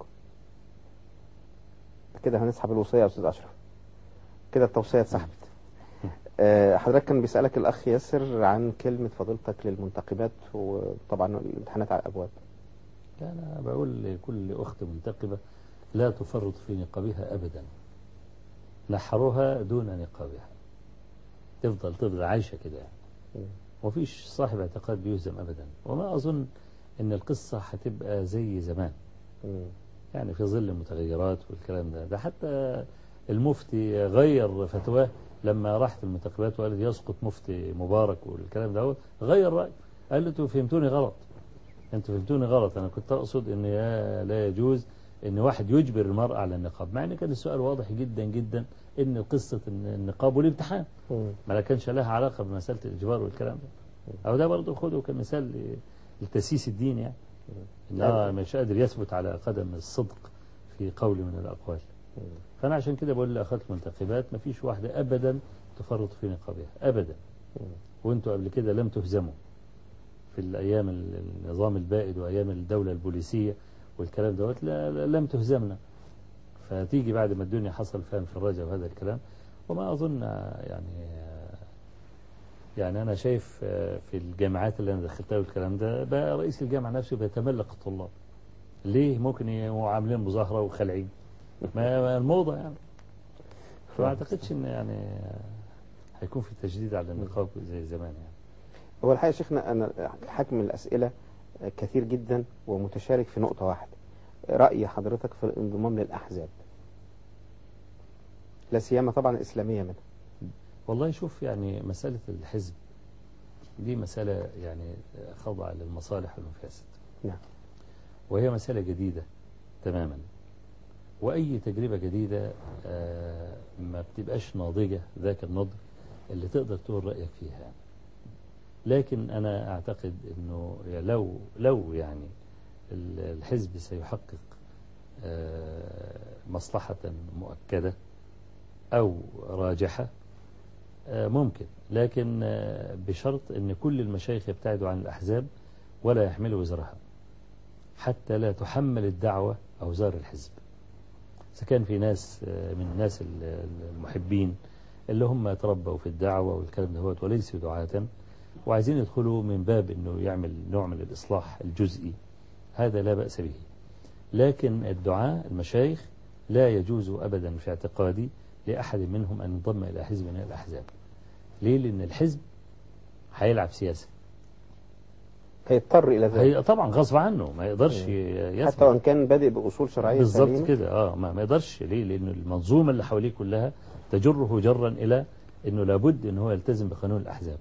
كده هنسحب الوصية يا استاذ اشرف كده التوصية اتسحبت آه، حضرتك كان بيسألك الأخ ياسر عن كلمة فضيلتك للمنتقبات وطبعا الامتحانات على الأبواب لا انا بقول لكل اخت منتقبه لا تفرط في نقابها ابدا نحرها دون نقابها تفضل تفضل عايشه كده يعني ومفيش صاحب اعتقاد بيهزم ابدا وما اظن ان القصه هتبقى زي زمان مم. يعني في ظل المتغيرات والكلام ده ده حتى المفتي غير فتواه لما راحت المنتخبات وقالت يسقط مفتي مبارك والكلام ده هو غير رأي قال له انتوا فهمتوني غلط انتوا فهمتوني غلط انا كنت اقصد ان يا- لا يجوز ان واحد يجبر المرأة على النقاب مع ان كان السؤال واضح جدا جدا ان قصة إن النقاب والامتحان مم. ما كانش لها علاقة بمسألة الإجبار والكلام ده أو ده برضه خده كمثال ل- لتسييس الدين يعني إنها مش قادر يثبت على قدم الصدق في قول من الأقوال فأنا عشان كده بقول لأخوات المنتخبات ما فيش واحدة أبدا تفرط في نقابها أبدا وانتوا قبل كده لم تهزموا في الأيام ال- النظام البائد وأيام الدولة البوليسية والكلام دوت لا لا- لم تهزمنا فتيجي بعد ما الدنيا حصل فيها انفراجة وهذا الكلام وما أظن يعني يعني أنا شايف في الجامعات اللي أنا دخلتها والكلام ده بقى رئيس الجامعة نفسه بيتملق الطلاب ليه ممكن يبقوا عاملين مظاهرة وخلعين ما ما الموضة يعني فما أعتقدش إن يعني هيكون في تجديد على النقاب زي زمان يعني هو الحقيقة يا شيخنا أنا حجم الأسئلة كثير جدا ومتشارك في نقطة واحدة رأي حضرتك في الانضمام للأحزاب لا سيما طبعا إسلامية منها والله شوف يعني مسألة الحزب دي مسألة يعني خاضعة للمصالح والمفاسد نعم وهي مسألة جديدة تماما وأي تجربة جديدة آه، ما بتبقاش ناضجة ذاك النضج اللي تقدر تقول رأيك فيها يعني. لكن أنا أعتقد أنه لو لو يعني ال- الحزب سيحقق آه، مصلحة مؤكدة أو راجحة آه، ممكن لكن آه، بشرط أن كل المشايخ يبتعدوا عن الأحزاب ولا يحملوا وزرها حتى لا تحمل الدعوة أوزار الحزب إذا كان في ناس آه، من الناس ال- ال- المحبين اللي هم تربوا في الدعوة والكلام ده هوت وليسوا دعاة وعايزين يدخلوا من باب أنه يعمل نوع من الإصلاح الجزئي هذا لا بأس به لكن الدعاء المشايخ لا يجوز أبدا في اعتقادي لأحد منهم أن ينضم إلى حزب من الأحزاب ليه؟ لأن الحزب هيلعب سياسة هيضطر إلى ذلك هي طبعا غصب عنه ما يقدرش يسمع حتى وإن كان بادئ بأصول شرعية بالظبط سليمة. كده اه ما, ما يقدرش ليه لأن المنظومة اللي حواليه كلها تجره جرا إلى أنه لابد أنه هو يلتزم بقانون الأحزاب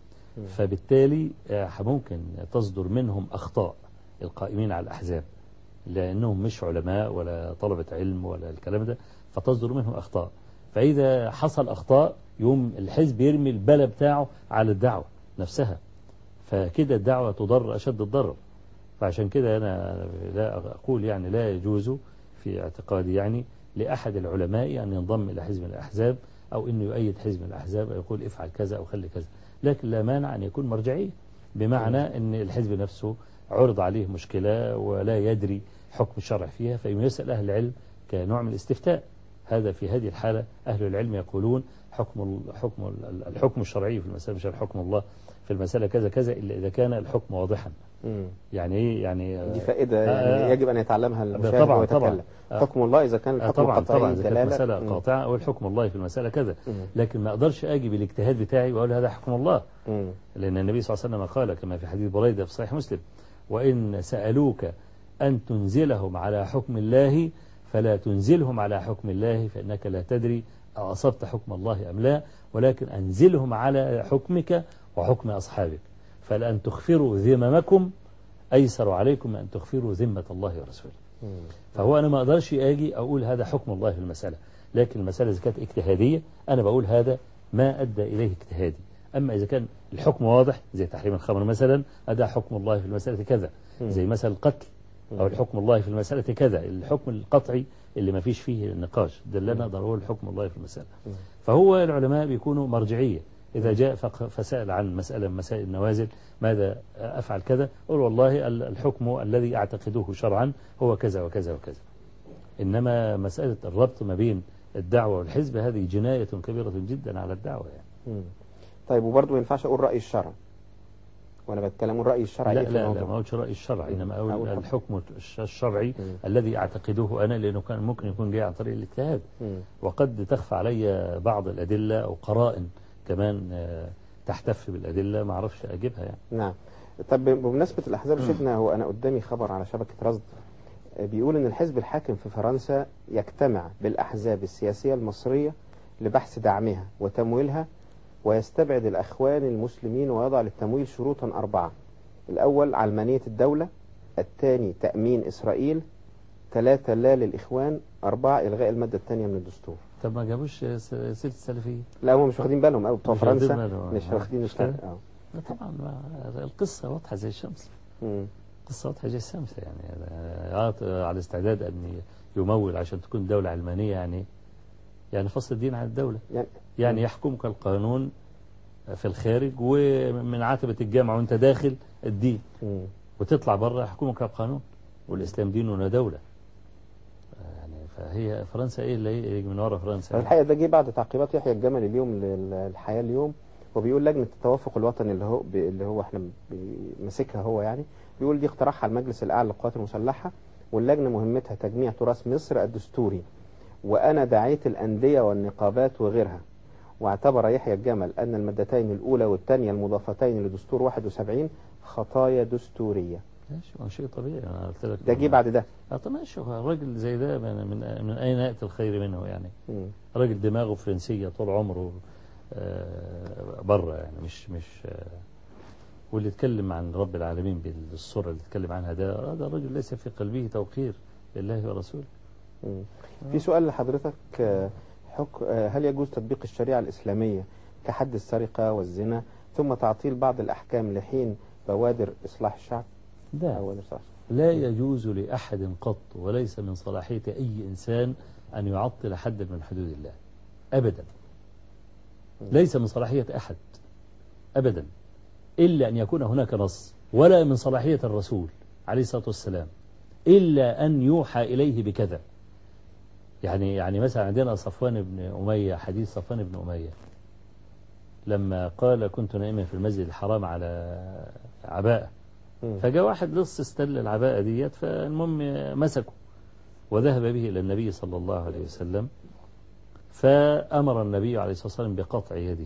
فبالتالي آه، ممكن تصدر منهم أخطاء القائمين على الأحزاب لأنهم مش علماء ولا طلبة علم ولا الكلام ده فتصدر منهم أخطاء فإذا حصل أخطاء يوم الحزب يرمي البلا بتاعه على الدعوة نفسها فكده الدعوة تضر أشد الضرر فعشان كده أنا لا أقول يعني لا يجوز في اعتقادي يعني لأحد العلماء أن ينضم إلى حزب من الأحزاب أو أنه يؤيد حزب من الأحزاب أو يقول افعل كذا أو خلي كذا لكن لا مانع أن يكون مرجعية بمعنى أن الحزب نفسه عرض عليه مشكلة ولا يدري حكم الشرع فيها فيسأل يسأل أهل العلم كنوع من الاستفتاء هذا في هذه الحالة أهل العلم يقولون حكم ال- حكم ال- الحكم الشرعي في المسألة مش حكم الله في المسألة كذا كذا إلا إذا كان الحكم واضحا مم. يعني إيه يعني دي فائدة آه، يعني آه. يجب أن يتعلمها المشاهد طبعاً، ويتكلم طبعاً. آه. حكم الله إذا كان آه الحكم طبعا قطعي طبعا إذا كانت الدلالة مسألة مم. قاطعة أقول حكم الله في المسألة كذا مم. لكن ما أقدرش أجي بالاجتهاد بتاعي وأقول هذا حكم الله مم. لأن النبي صلى الله عليه وسلم قال كما في حديث بريدة في صحيح مسلم وإن سألوك أن تنزلهم على حكم الله فلا تنزلهم على حكم الله فإنك لا تدري أصبت حكم الله أم لا ولكن أنزلهم على حكمك وحكم أصحابك فلأن تخفروا ذممكم أيسر عليكم من أن تخفروا ذمة الله ورسوله مم. فهو أنا ما أقدرش أجي أقول هذا حكم الله في المسألة لكن المسألة إذا كانت اجتهادية أنا بقول هذا ما أدى إليه اجتهادي أما إذا كان الحكم واضح زي تحريم الخمر مثلا هذا حكم الله في المسألة كذا زي مثلا القتل أو الحكم الله في المسألة كذا الحكم القطعي اللي ما فيش فيه نقاش ده اللي أنا أقدر أقول حكم الله في المسألة فهو العلماء بيكونوا مرجعية إذا جاء فق- فسأل عن مسألة من مسائل النوازل ماذا أفعل كذا أقول والله ال- الحكم الذي أعتقده شرعا هو كذا وكذا وكذا إنما مسألة الربط ما بين الدعوة والحزب هذه جناية كبيرة جدا على الدعوة يعني. مم. طيب وبرضه ما ينفعش أقول رأي الشرع وأنا بتكلم الرأي الشرعي لا إيه في لا لا الموضوع ما هوش رأي الشرع إنما أقول أقول حكم. الحكم الش- الشرعي مم. الذي أعتقده أنا لأنه كان ممكن يكون جاي عن طريق الاجتهاد مم. وقد تخفى علي بعض الأدلة أو قرائن كمان آه، تحتف بالأدلة ما أعرفش أجيبها يعني نعم طب بمناسبة الأحزاب شيخنا هو أنا قدامي خبر على شبكة رصد آه، بيقول إن الحزب الحاكم في فرنسا يجتمع بالأحزاب السياسية المصرية لبحث دعمها وتمويلها ويستبعد الأخوان المسلمين ويضع للتمويل شروطا أربعة الأول علمانية الدولة الثاني تأمين إسرائيل ثلاثة لا للإخوان أربعة إلغاء المادة الثانية من الدستور طب ما جابوش س- سيرة السلفية لا هم مش واخدين بالهم قوي بتوع مش واخدين فرنسا بالهم، مش آه. واخدين مش كده؟ اه لا طبعا ما القصة واضحة زي الشمس مم. قصة واضحة زي الشمس يعني آه، على استعداد أن يمول عشان تكون دولة علمانية يعني يعني فصل الدين عن الدولة يعني يعني يحكمك القانون في الخارج ومن عتبة الجامعة وانت داخل الدين مم. وتطلع بره يحكمك القانون والإسلام ديننا دولة يعني فهي فرنسا ايه اللي يجي من ورا فرنسا يعني؟ الحقيقة ده جه بعد تعقيبات يحيى الجمل اليوم للحياة اليوم وبيقول لجنة التوافق الوطني اللي هو اللي هو احنا بي- ماسكها هو يعني بيقول دي اقتراحها المجلس الأعلى للقوات المسلحة واللجنة مهمتها تجميع تراث مصر الدستوري وأنا دعيت الأندية والنقابات وغيرها واعتبر يحيى الجمل أن المادتين الأولى والثانية المضافتين لدستور 71 خطايا دستورية ماشي هو شيء طبيعي انا قلت لك ده جه بعد ده اه طب ماشي هو الراجل زي ده من, من, من اين ياتي الخير منه يعني مم. راجل دماغه فرنسيه طول عمره آه، بره يعني مش مش آه، واللي يتكلم عن رب العالمين بالصوره اللي يتكلم عنها ده هذا الرجل ليس في قلبه توقير لله ورسوله مم. في سؤال لحضرتك آه، حك... آه، هل يجوز تطبيق الشريعة الإسلامية كحد السرقة والزنا ثم تعطيل بعض الأحكام لحين بوادر إصلاح الشعب ده أو بوادر إصلاح الشعب لا يجوز لأحد قط وليس من صلاحية أي إنسان أن يعطل حدا من حدود الله أبدا ليس من صلاحية أحد أبدا إلا أن يكون هناك نص ولا من صلاحية الرسول عليه الصلاة والسلام إلا أن يوحى إليه بكذا يعني يعني مثلا عندنا صفوان بن أمية حديث صفوان بن أمية لما قال كنت نائما في المسجد الحرام على عباءة مم. فجاء واحد لص استل العباءة ديت فالمهم مسكه وذهب به إلى النبي صلى الله عليه وسلم فأمر النبي عليه الصلاة والسلام بقطع يده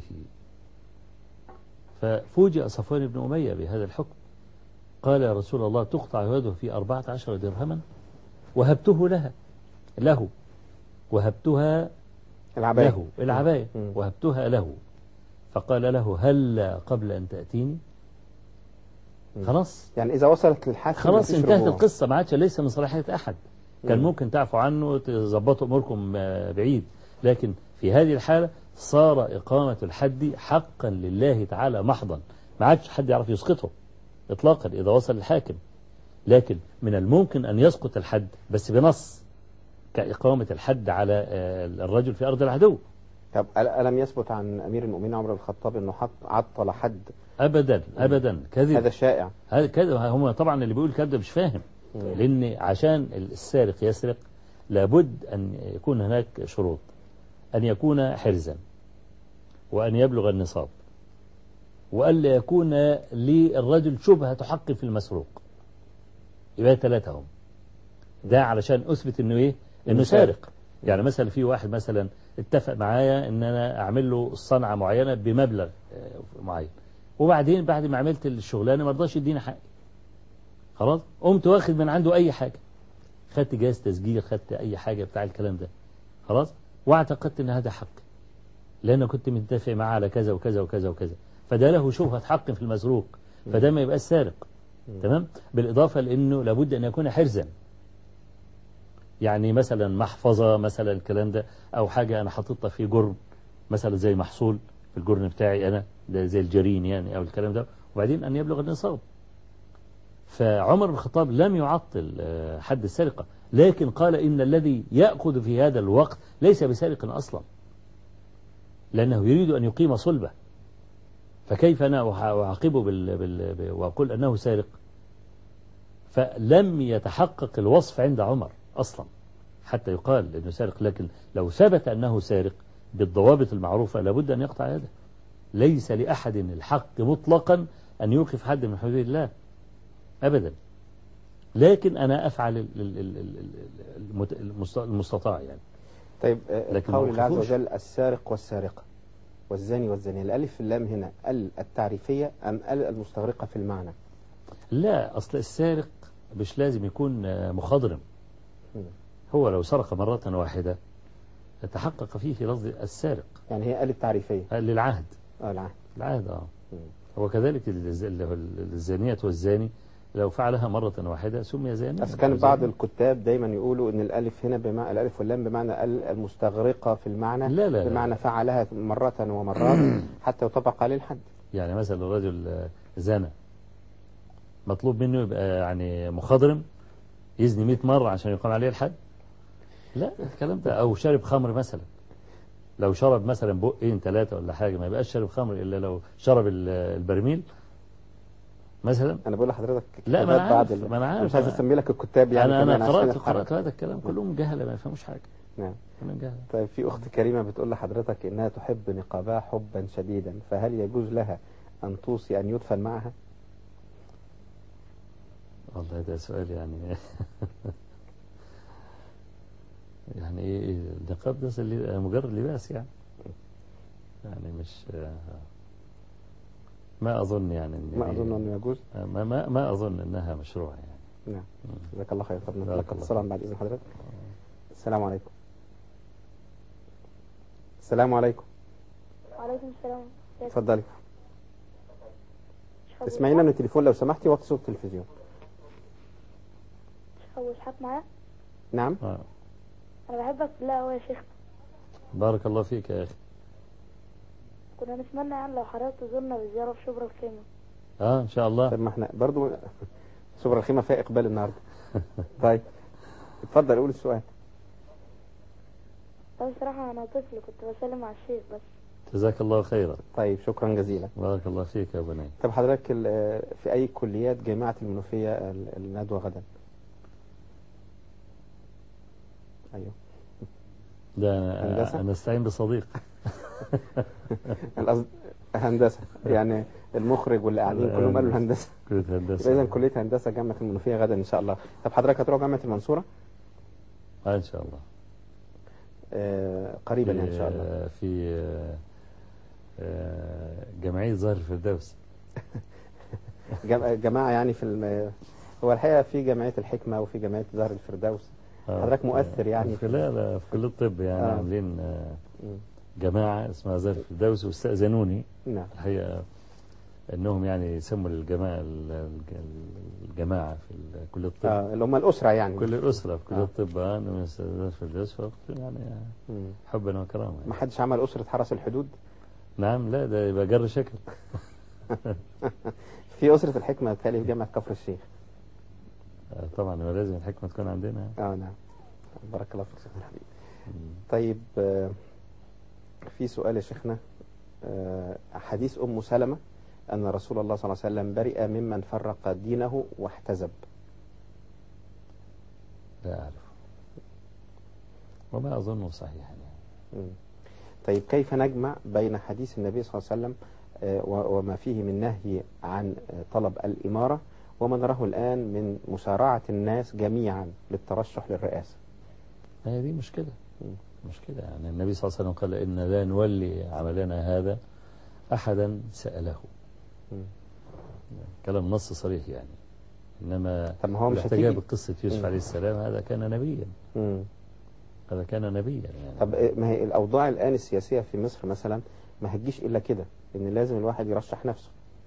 ففوجئ صفوان بن أمية بهذا الحكم قال يا رسول الله تقطع يده في أربعة عشر درهما وهبته لها له وهبتها العباية له العباية مم. وهبتها له فقال له هل قبل أن تأتيني مم. خلاص يعني إذا وصلت للحاكم خلاص مفيش انتهت رجوع. القصة ما عادش ليس من صلاحية أحد كان مم. ممكن تعفوا عنه تظبطوا أموركم آه، بعيد لكن في هذه الحالة صار إقامة الحد حقا لله تعالى محضا ما عادش حد يعرف يسقطه إطلاقا إذا وصل الحاكم لكن من الممكن أن يسقط الحد بس بنص كإقامة الحد على آه، الرجل في أرض العدو طب أل- ألم يثبت عن أمير المؤمنين عمر بن الخطاب أنه حط عطل حد أبدا أبدا كذب هذا شائع هذا كذا هم طبعا اللي بيقول كذا مش فاهم لأن عشان السارق يسرق لابد أن يكون هناك شروط أن يكون حرزا وأن يبلغ النصاب وألا يكون للرجل شبهة حق في المسروق يبقى ثلاثة هم ده علشان أثبت إنه إيه إنه إنه سارق يعني مثلا في واحد مثلا اتفق معايا إن أنا أعمل له صنعة معينة بمبلغ آه، معين وبعدين بعد ما عملت الشغلانة ما رضاش يديني حقي خلاص قمت واخد من عنده أي حاجة خدت جهاز تسجيل خدت أي حاجة بتاع الكلام ده خلاص واعتقدت إن هذا حق لأن كنت متفق معاه على كذا وكذا وكذا وكذا فده له شبهة حق في المسروق فده ما يبقاش سارق تمام بالإضافة لأنه لابد أن يكون حرزا يعني مثلا محفظة مثلا الكلام ده أو حاجة أنا حاططها في جرن مثلا زي محصول في الجرن بتاعي أنا ده زي الجرين يعني أو الكلام ده وبعدين أن يبلغ النصاب فعمر بن الخطاب لم يعطل آه، حد السرقة لكن قال إن الذي يأخذ في هذا الوقت ليس بسارق أصلا لأنه يريد أن يقيم صلبة فكيف أنا أح- أعاقبه بال... بال... ب- وأقول أنه سارق فلم يتحقق الوصف عند عمر أصلا حتى يقال أنه سارق لكن لو ثبت أنه سارق بالضوابط المعروفة لابد أن يقطع يده ليس لأحد الحق مطلقا أن يوقف حد من حدود الله أبدا لكن أنا أفعل ال- ال- ال- ال- ال- المت- المست- المستطاع يعني طيب آه، لكن قول ما الله عز وقفوش. وجل السارق والسارقة والزاني والزانية الألف في اللام هنا ال التعريفية أم ال المستغرقة في المعنى لا أصل السارق مش لازم يكون آه، مخضرم مم. هو لو سرق مرة واحدة تحقق فيه لفظ السارق يعني هي ال التعريفية آه، للعهد اه العهد العهد اه مم. وكذلك الز- اللي هو الزانية والزاني لو فعلها مرة واحدة سمي زانيا بس كان أو بعض زانية. الكتاب دايما يقولوا ان الالف هنا بمعنى الالف واللام بمعنى ال المستغرقة في المعنى لا لا لا. بمعنى فعلها مرة ومرات حتى يطبق عليه الحد يعني مثلا الرجل آه، زنى مطلوب منه يبقى يعني مخضرم يزني 100 مرة عشان يقام عليه الحد لا الكلام ده أو شارب خمر مثلا لو شرب مثلا بقين ثلاثة ولا حاجة ما يبقاش شارب خمر إلا لو شرب ال- البرميل مثلا انا بقول لحضرتك لا، ما كتابات أنا بعض عارف، ال- ما أنا عارف. مش عايز اسمي لك الكتاب يعني أنا كمان أنا عشان قرأت الحرج. قرأت هذا الكلام كلهم جهلة ما يفهموش حاجة نعم كلهم جهلة طيب في أخت كريمة بتقول لحضرتك إنها تحب نقابها حبا شديدا فهل يجوز لها أن توصي أن يدفن معها؟ والله ده سؤال يعني يعني ايه النقاب ده اللي- مجرد لباس يعني يعني مش ما اظن يعني إن ما دي- أظن أنه يجوز ما ما, ما اظن انها مشروع يعني نعم جزاك الله خير طب بارك نتلقى الله اتصالا بعد إذن حضرتك السلام عليكم السلام عليكم وعليكم السلام اتفضلي اسمعينا من التليفون لو سمحتي وطي صوت التلفزيون أول حق معايا نعم آه. أنا بحبك في الله أوي يا شيخ بارك الله فيك يا اخي كنا نتمنى يعني لو حضرتك تزورنا بزيارة في شبرا الخيمة اه ان شاء الله طب ما احنا برضو سوبر الخيمة فيها إقبال النهاردة طيب اتفضل قول السؤال طب بصراحة أنا طفل كنت بسلم على الشيخ بس جزاك الله خيرا طيب شكرا جزيلا بارك الله فيك يا بني طب حضرتك ال- في أي كليات جامعة المنوفية ال- الندوة غدا أيوه ده أنا- هندسة؟ أنا أستعين بصديق القصد هندسة يعني المخرج واللي قاعدين لا، كلهم قالوا هندسة. هندسة كلية يبقى هندسة إذا كلية هندسة جامعة المنوفية غدا إن شاء الله طب حضرتك هتروح جامعة المنصورة آه إن شاء الله آه قريبا يعني إن شاء الله في- في آه، آه، جمعية ظاهر الفردوس جم- جماعة يعني في الم... هو الحقيقة في جمعية الحكمة وفي جمعية زهر الفردوس آه، حضرتك في- مؤثر يعني في لا لا في كلية الطب يعني آه. عاملين آه، مم. جماعة اسمها ظاهر الفردوس واستأذنوني نعم الحقيقة انهم يعني يسموا الجماعة الج- الجماعة في ال- كلية الطب آه اللي هم الأسرة يعني كل الأسرة في كلية آه. الطب آه، انهم يستأذنون في الفردوس فقلت يعني مم. حبا وكرامة ما يعني. حدش عمل أسرة حرس الحدود نعم لا ده يبقى جر شكل في أسرة الحكمة بتهيألي في جامعة كفر الشيخ آه، طبعا ما لازم الحكمة تكون عندنا اه نعم بارك الله فيك شيخنا الحبيب مم. طيب آه، في سؤال يا شيخنا آه، حديث أم سلمة أن رسول الله صلى الله عليه وسلم برئ ممن فرق دينه واحتزب لا أعرف وما أظنه صحيح يعني مم. طيب كيف نجمع بين حديث النبي صلى الله عليه وسلم آه، و- وما فيه من نهي عن آه، طلب الإمارة وما نراه الآن من مسارعة الناس جميعا للترشح للرئاسة هي دي مشكلة مم. مشكلة يعني النبي صلى الله عليه وسلم قال إن لا نولي عملنا هذا أحدا سأله مم. كلام نص صريح يعني إنما طب ما هو مش الاحتجاج هتيجي بقصة يوسف مم. عليه السلام هذا كان نبيا مم. هذا كان نبيا يعني طب آه، ما هي الأوضاع الآن السياسية في مصر مثلا ما هتجيش إلا كده إن لازم الواحد يرشح نفسه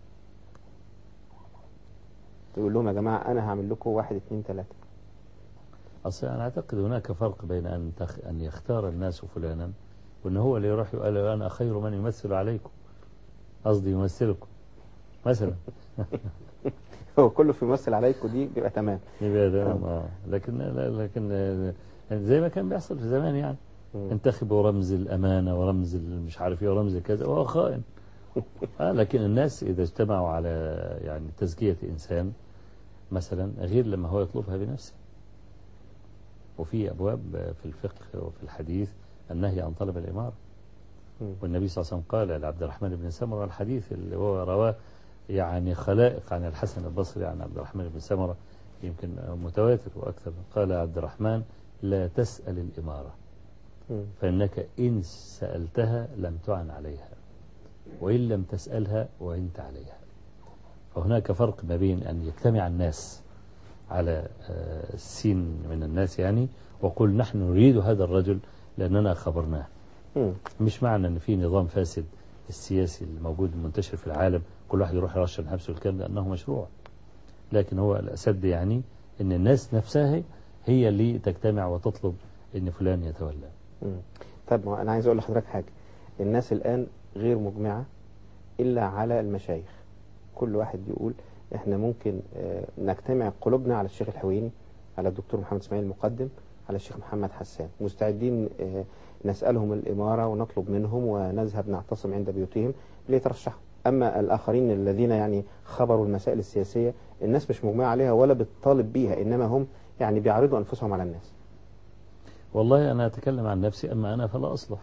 يقول لهم يا جماعة أنا هعمل لكم واحد اتنين تلاتة أصلا أنا أعتقد هناك فرق بين أن تخ... أن يختار الناس فلانا وأن هو اللي يروح يقول له أنا خير من يمثل عليكم قصدي يمثلكم مثلا هو كله في ممثل عليكم دي بيبقى تمام يبقى ده آه. لكن لا لكن آه، زي ما كان بيحصل في زمان يعني مم. انتخبوا رمز الأمانة ورمز مش عارف ايه ورمز كذا وهو خائن آه لكن الناس إذا اجتمعوا على يعني تزكية إنسان مثلا غير لما هو يطلبها بنفسه وفي أبواب في الفقه وفي الحديث النهي عن طلب الإمارة مم. والنبي صلى الله عليه وسلم قال لعبد الرحمن بن سمرة الحديث اللي هو رواه يعني خلائق عن الحسن البصري عن عبد الرحمن بن سمرة يمكن متواتر وأكثر قال عبد الرحمن لا تسأل الإمارة مم. فإنك إن سألتها لم تعن عليها وإن لم تسألها وعنت عليها فهناك فرق ما بين أن يجتمع الناس على آه، السين من الناس يعني وقل نحن نريد هذا الرجل لأننا خبرناه مم. مش معنى أن في نظام فاسد السياسي الموجود المنتشر في العالم كل واحد يروح يرشح نفسه الكلام ده أنه مشروع لكن هو الأسد يعني أن الناس نفسها هي اللي تجتمع وتطلب أن فلان يتولى مم. طب ما أنا عايز أقول لحضرتك حاجة الناس الآن غير مجمعة إلا على المشايخ كل واحد يقول إحنا ممكن آه، نجتمع قلوبنا على الشيخ الحويني على الدكتور محمد إسماعيل المقدم على الشيخ محمد حسان مستعدين آه، نسألهم الإمارة ونطلب منهم ونذهب نعتصم عند بيوتهم ليترشحوا أما الآخرين الذين يعني خبروا المسائل السياسية الناس مش مجمعة عليها ولا بتطالب بيها إنما هم يعني بيعرضوا أنفسهم على الناس والله أنا أتكلم عن نفسي أما أنا فلا أصلح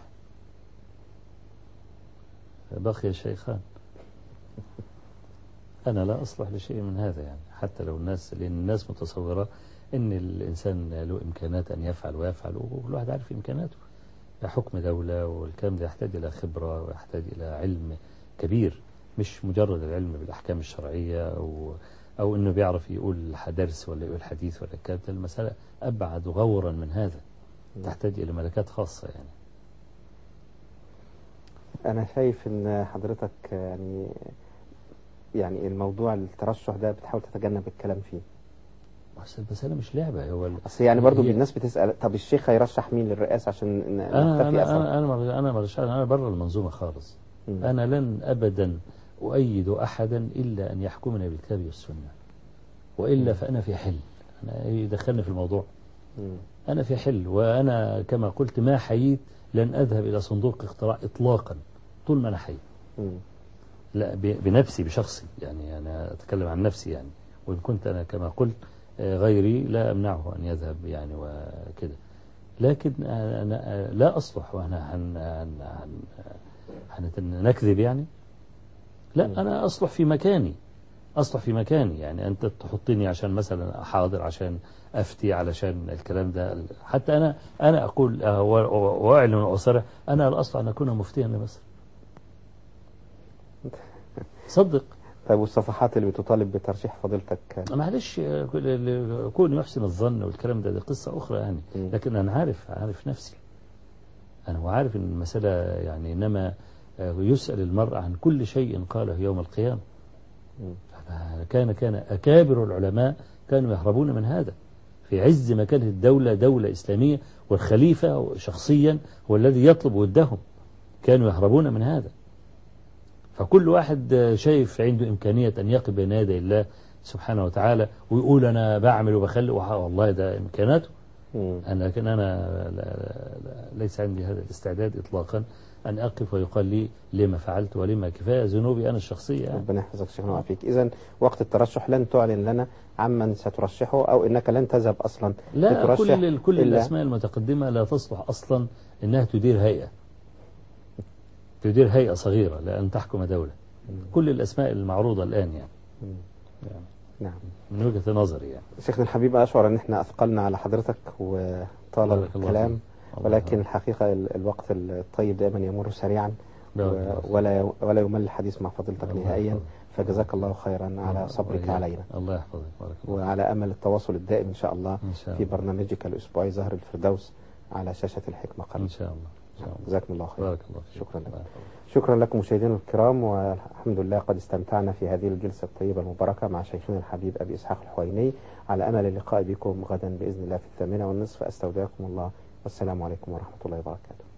بقي الشيخان أنا لا أصلح لشيء من هذا يعني حتى لو الناس لأن الناس متصورة أن الإنسان له إمكانات أن يفعل ويفعل وكل واحد عارف إمكاناته حكم دولة والكلام ده يحتاج إلى خبرة ويحتاج إلى علم كبير مش مجرد العلم بالأحكام الشرعية أو أو إنه بيعرف يقول درس ولا يقول حديث ولا الكلام ده المسألة أبعد غورا من هذا تحتاج إلى ملكات خاصة يعني أنا شايف إن حضرتك يعني يعني الموضوع الترشح ده بتحاول تتجنب الكلام فيه بس المسألة مش لعبة هو ال- أصل يعني برضو هي- الناس بتسأل طب الشيخ هيرشح مين للرئاسة عشان ن- أنا نختفي أنا أثر أنا أنا مر- أنا مرشح أنا بره المنظومة خالص مم. أنا لن أبدا أؤيد أحدا إلا أن يحكمنا بالكتاب والسنة وإلا فأنا في حل أنا يدخلني في الموضوع مم. أنا في حل وأنا كما قلت ما حييت لن أذهب إلى صندوق اقتراع إطلاقا طول ما أنا حي مم. لا ب- بنفسي بشخصي يعني أنا أتكلم عن نفسي يعني وإن كنت أنا كما قلت آه، غيري لا أمنعه أن يذهب يعني وكده لكن أنا لا أصلح وأنا هن هن هن هن نكذب يعني لا أنا أصلح في مكاني أصلح في مكاني يعني أنت تحطني عشان مثلا أحاضر عشان أفتي علشان الكلام ده حتى أنا أنا أقول آه، و- و- وأعلن وأصرح أنا الأصل أن أكون مفتيا لمصر صدق طيب والصفحات اللي بتطالب بترشيح فضيلتك معلش آه، كل- ال- كون يحسن الظن والكلام ده دي قصة أخرى يعني مم. لكن أنا عارف عارف نفسي أنا وعارف أن المسألة يعني إنما آه، يسأل المرء عن كل شيء قاله يوم القيامة مم. كان كان أكابر العلماء كانوا يهربون من هذا في عز ما كانت الدولة دولة إسلامية والخليفة شخصيا هو الذي يطلب ودهم كانوا يهربون من هذا فكل واحد شايف عنده إمكانية أن يقف بين يدي الله سبحانه وتعالى ويقول أنا بعمل وبخلي وح- والله ده إمكاناته مم. أنا لكن أنا لا لا لا ليس عندي هذا الاستعداد إطلاقا أن أقف ويقال لي لما فعلت ولما كفاية ذنوبي أنا الشخصية يعني. ربنا يحفظك شيخنا ويعافيك إذا وقت الترشح لن تعلن لنا عمن سترشحه أو إنك لن تذهب أصلا لا لترشح كل كل إلا- الأسماء المتقدمة لا تصلح أصلا أنها تدير هيئة تدير هيئة صغيرة لأن تحكم دولة كل الأسماء المعروضة الآن يعني نعم من وجهة نظري يعني شيخنا الحبيب أشعر أن احنا أثقلنا على حضرتك وطال بارك الله الكلام فيك. الله ولكن يبارك. الحقيقة ال- الوقت الطيب دائما يمر سريعا بارك و- الله فيك. ولا ولا يمل الحديث مع فضيلتك الله نهائيا يحفظك. فجزاك الله خيرا على صبرك وإياك. علينا الله يحفظك بارك الله وعلى أمل التواصل الدائم إن شاء الله إن شاء في الله. برنامجك الأسبوعي زهر الفردوس على شاشة الحكمة إن قريب شاء الله إن شاء الله جزاكم الله خيرا بارك الله فيك شكرا لك الله يحفظك. شكرا لكم مشاهدينا الكرام والحمد لله قد استمتعنا في هذه الجلسة الطيبة المباركة مع شيخنا الحبيب أبي إسحاق الحويني على أمل اللقاء بكم غدا بإذن الله في الثامنة والنصف أستودعكم الله والسلام عليكم ورحمة الله وبركاته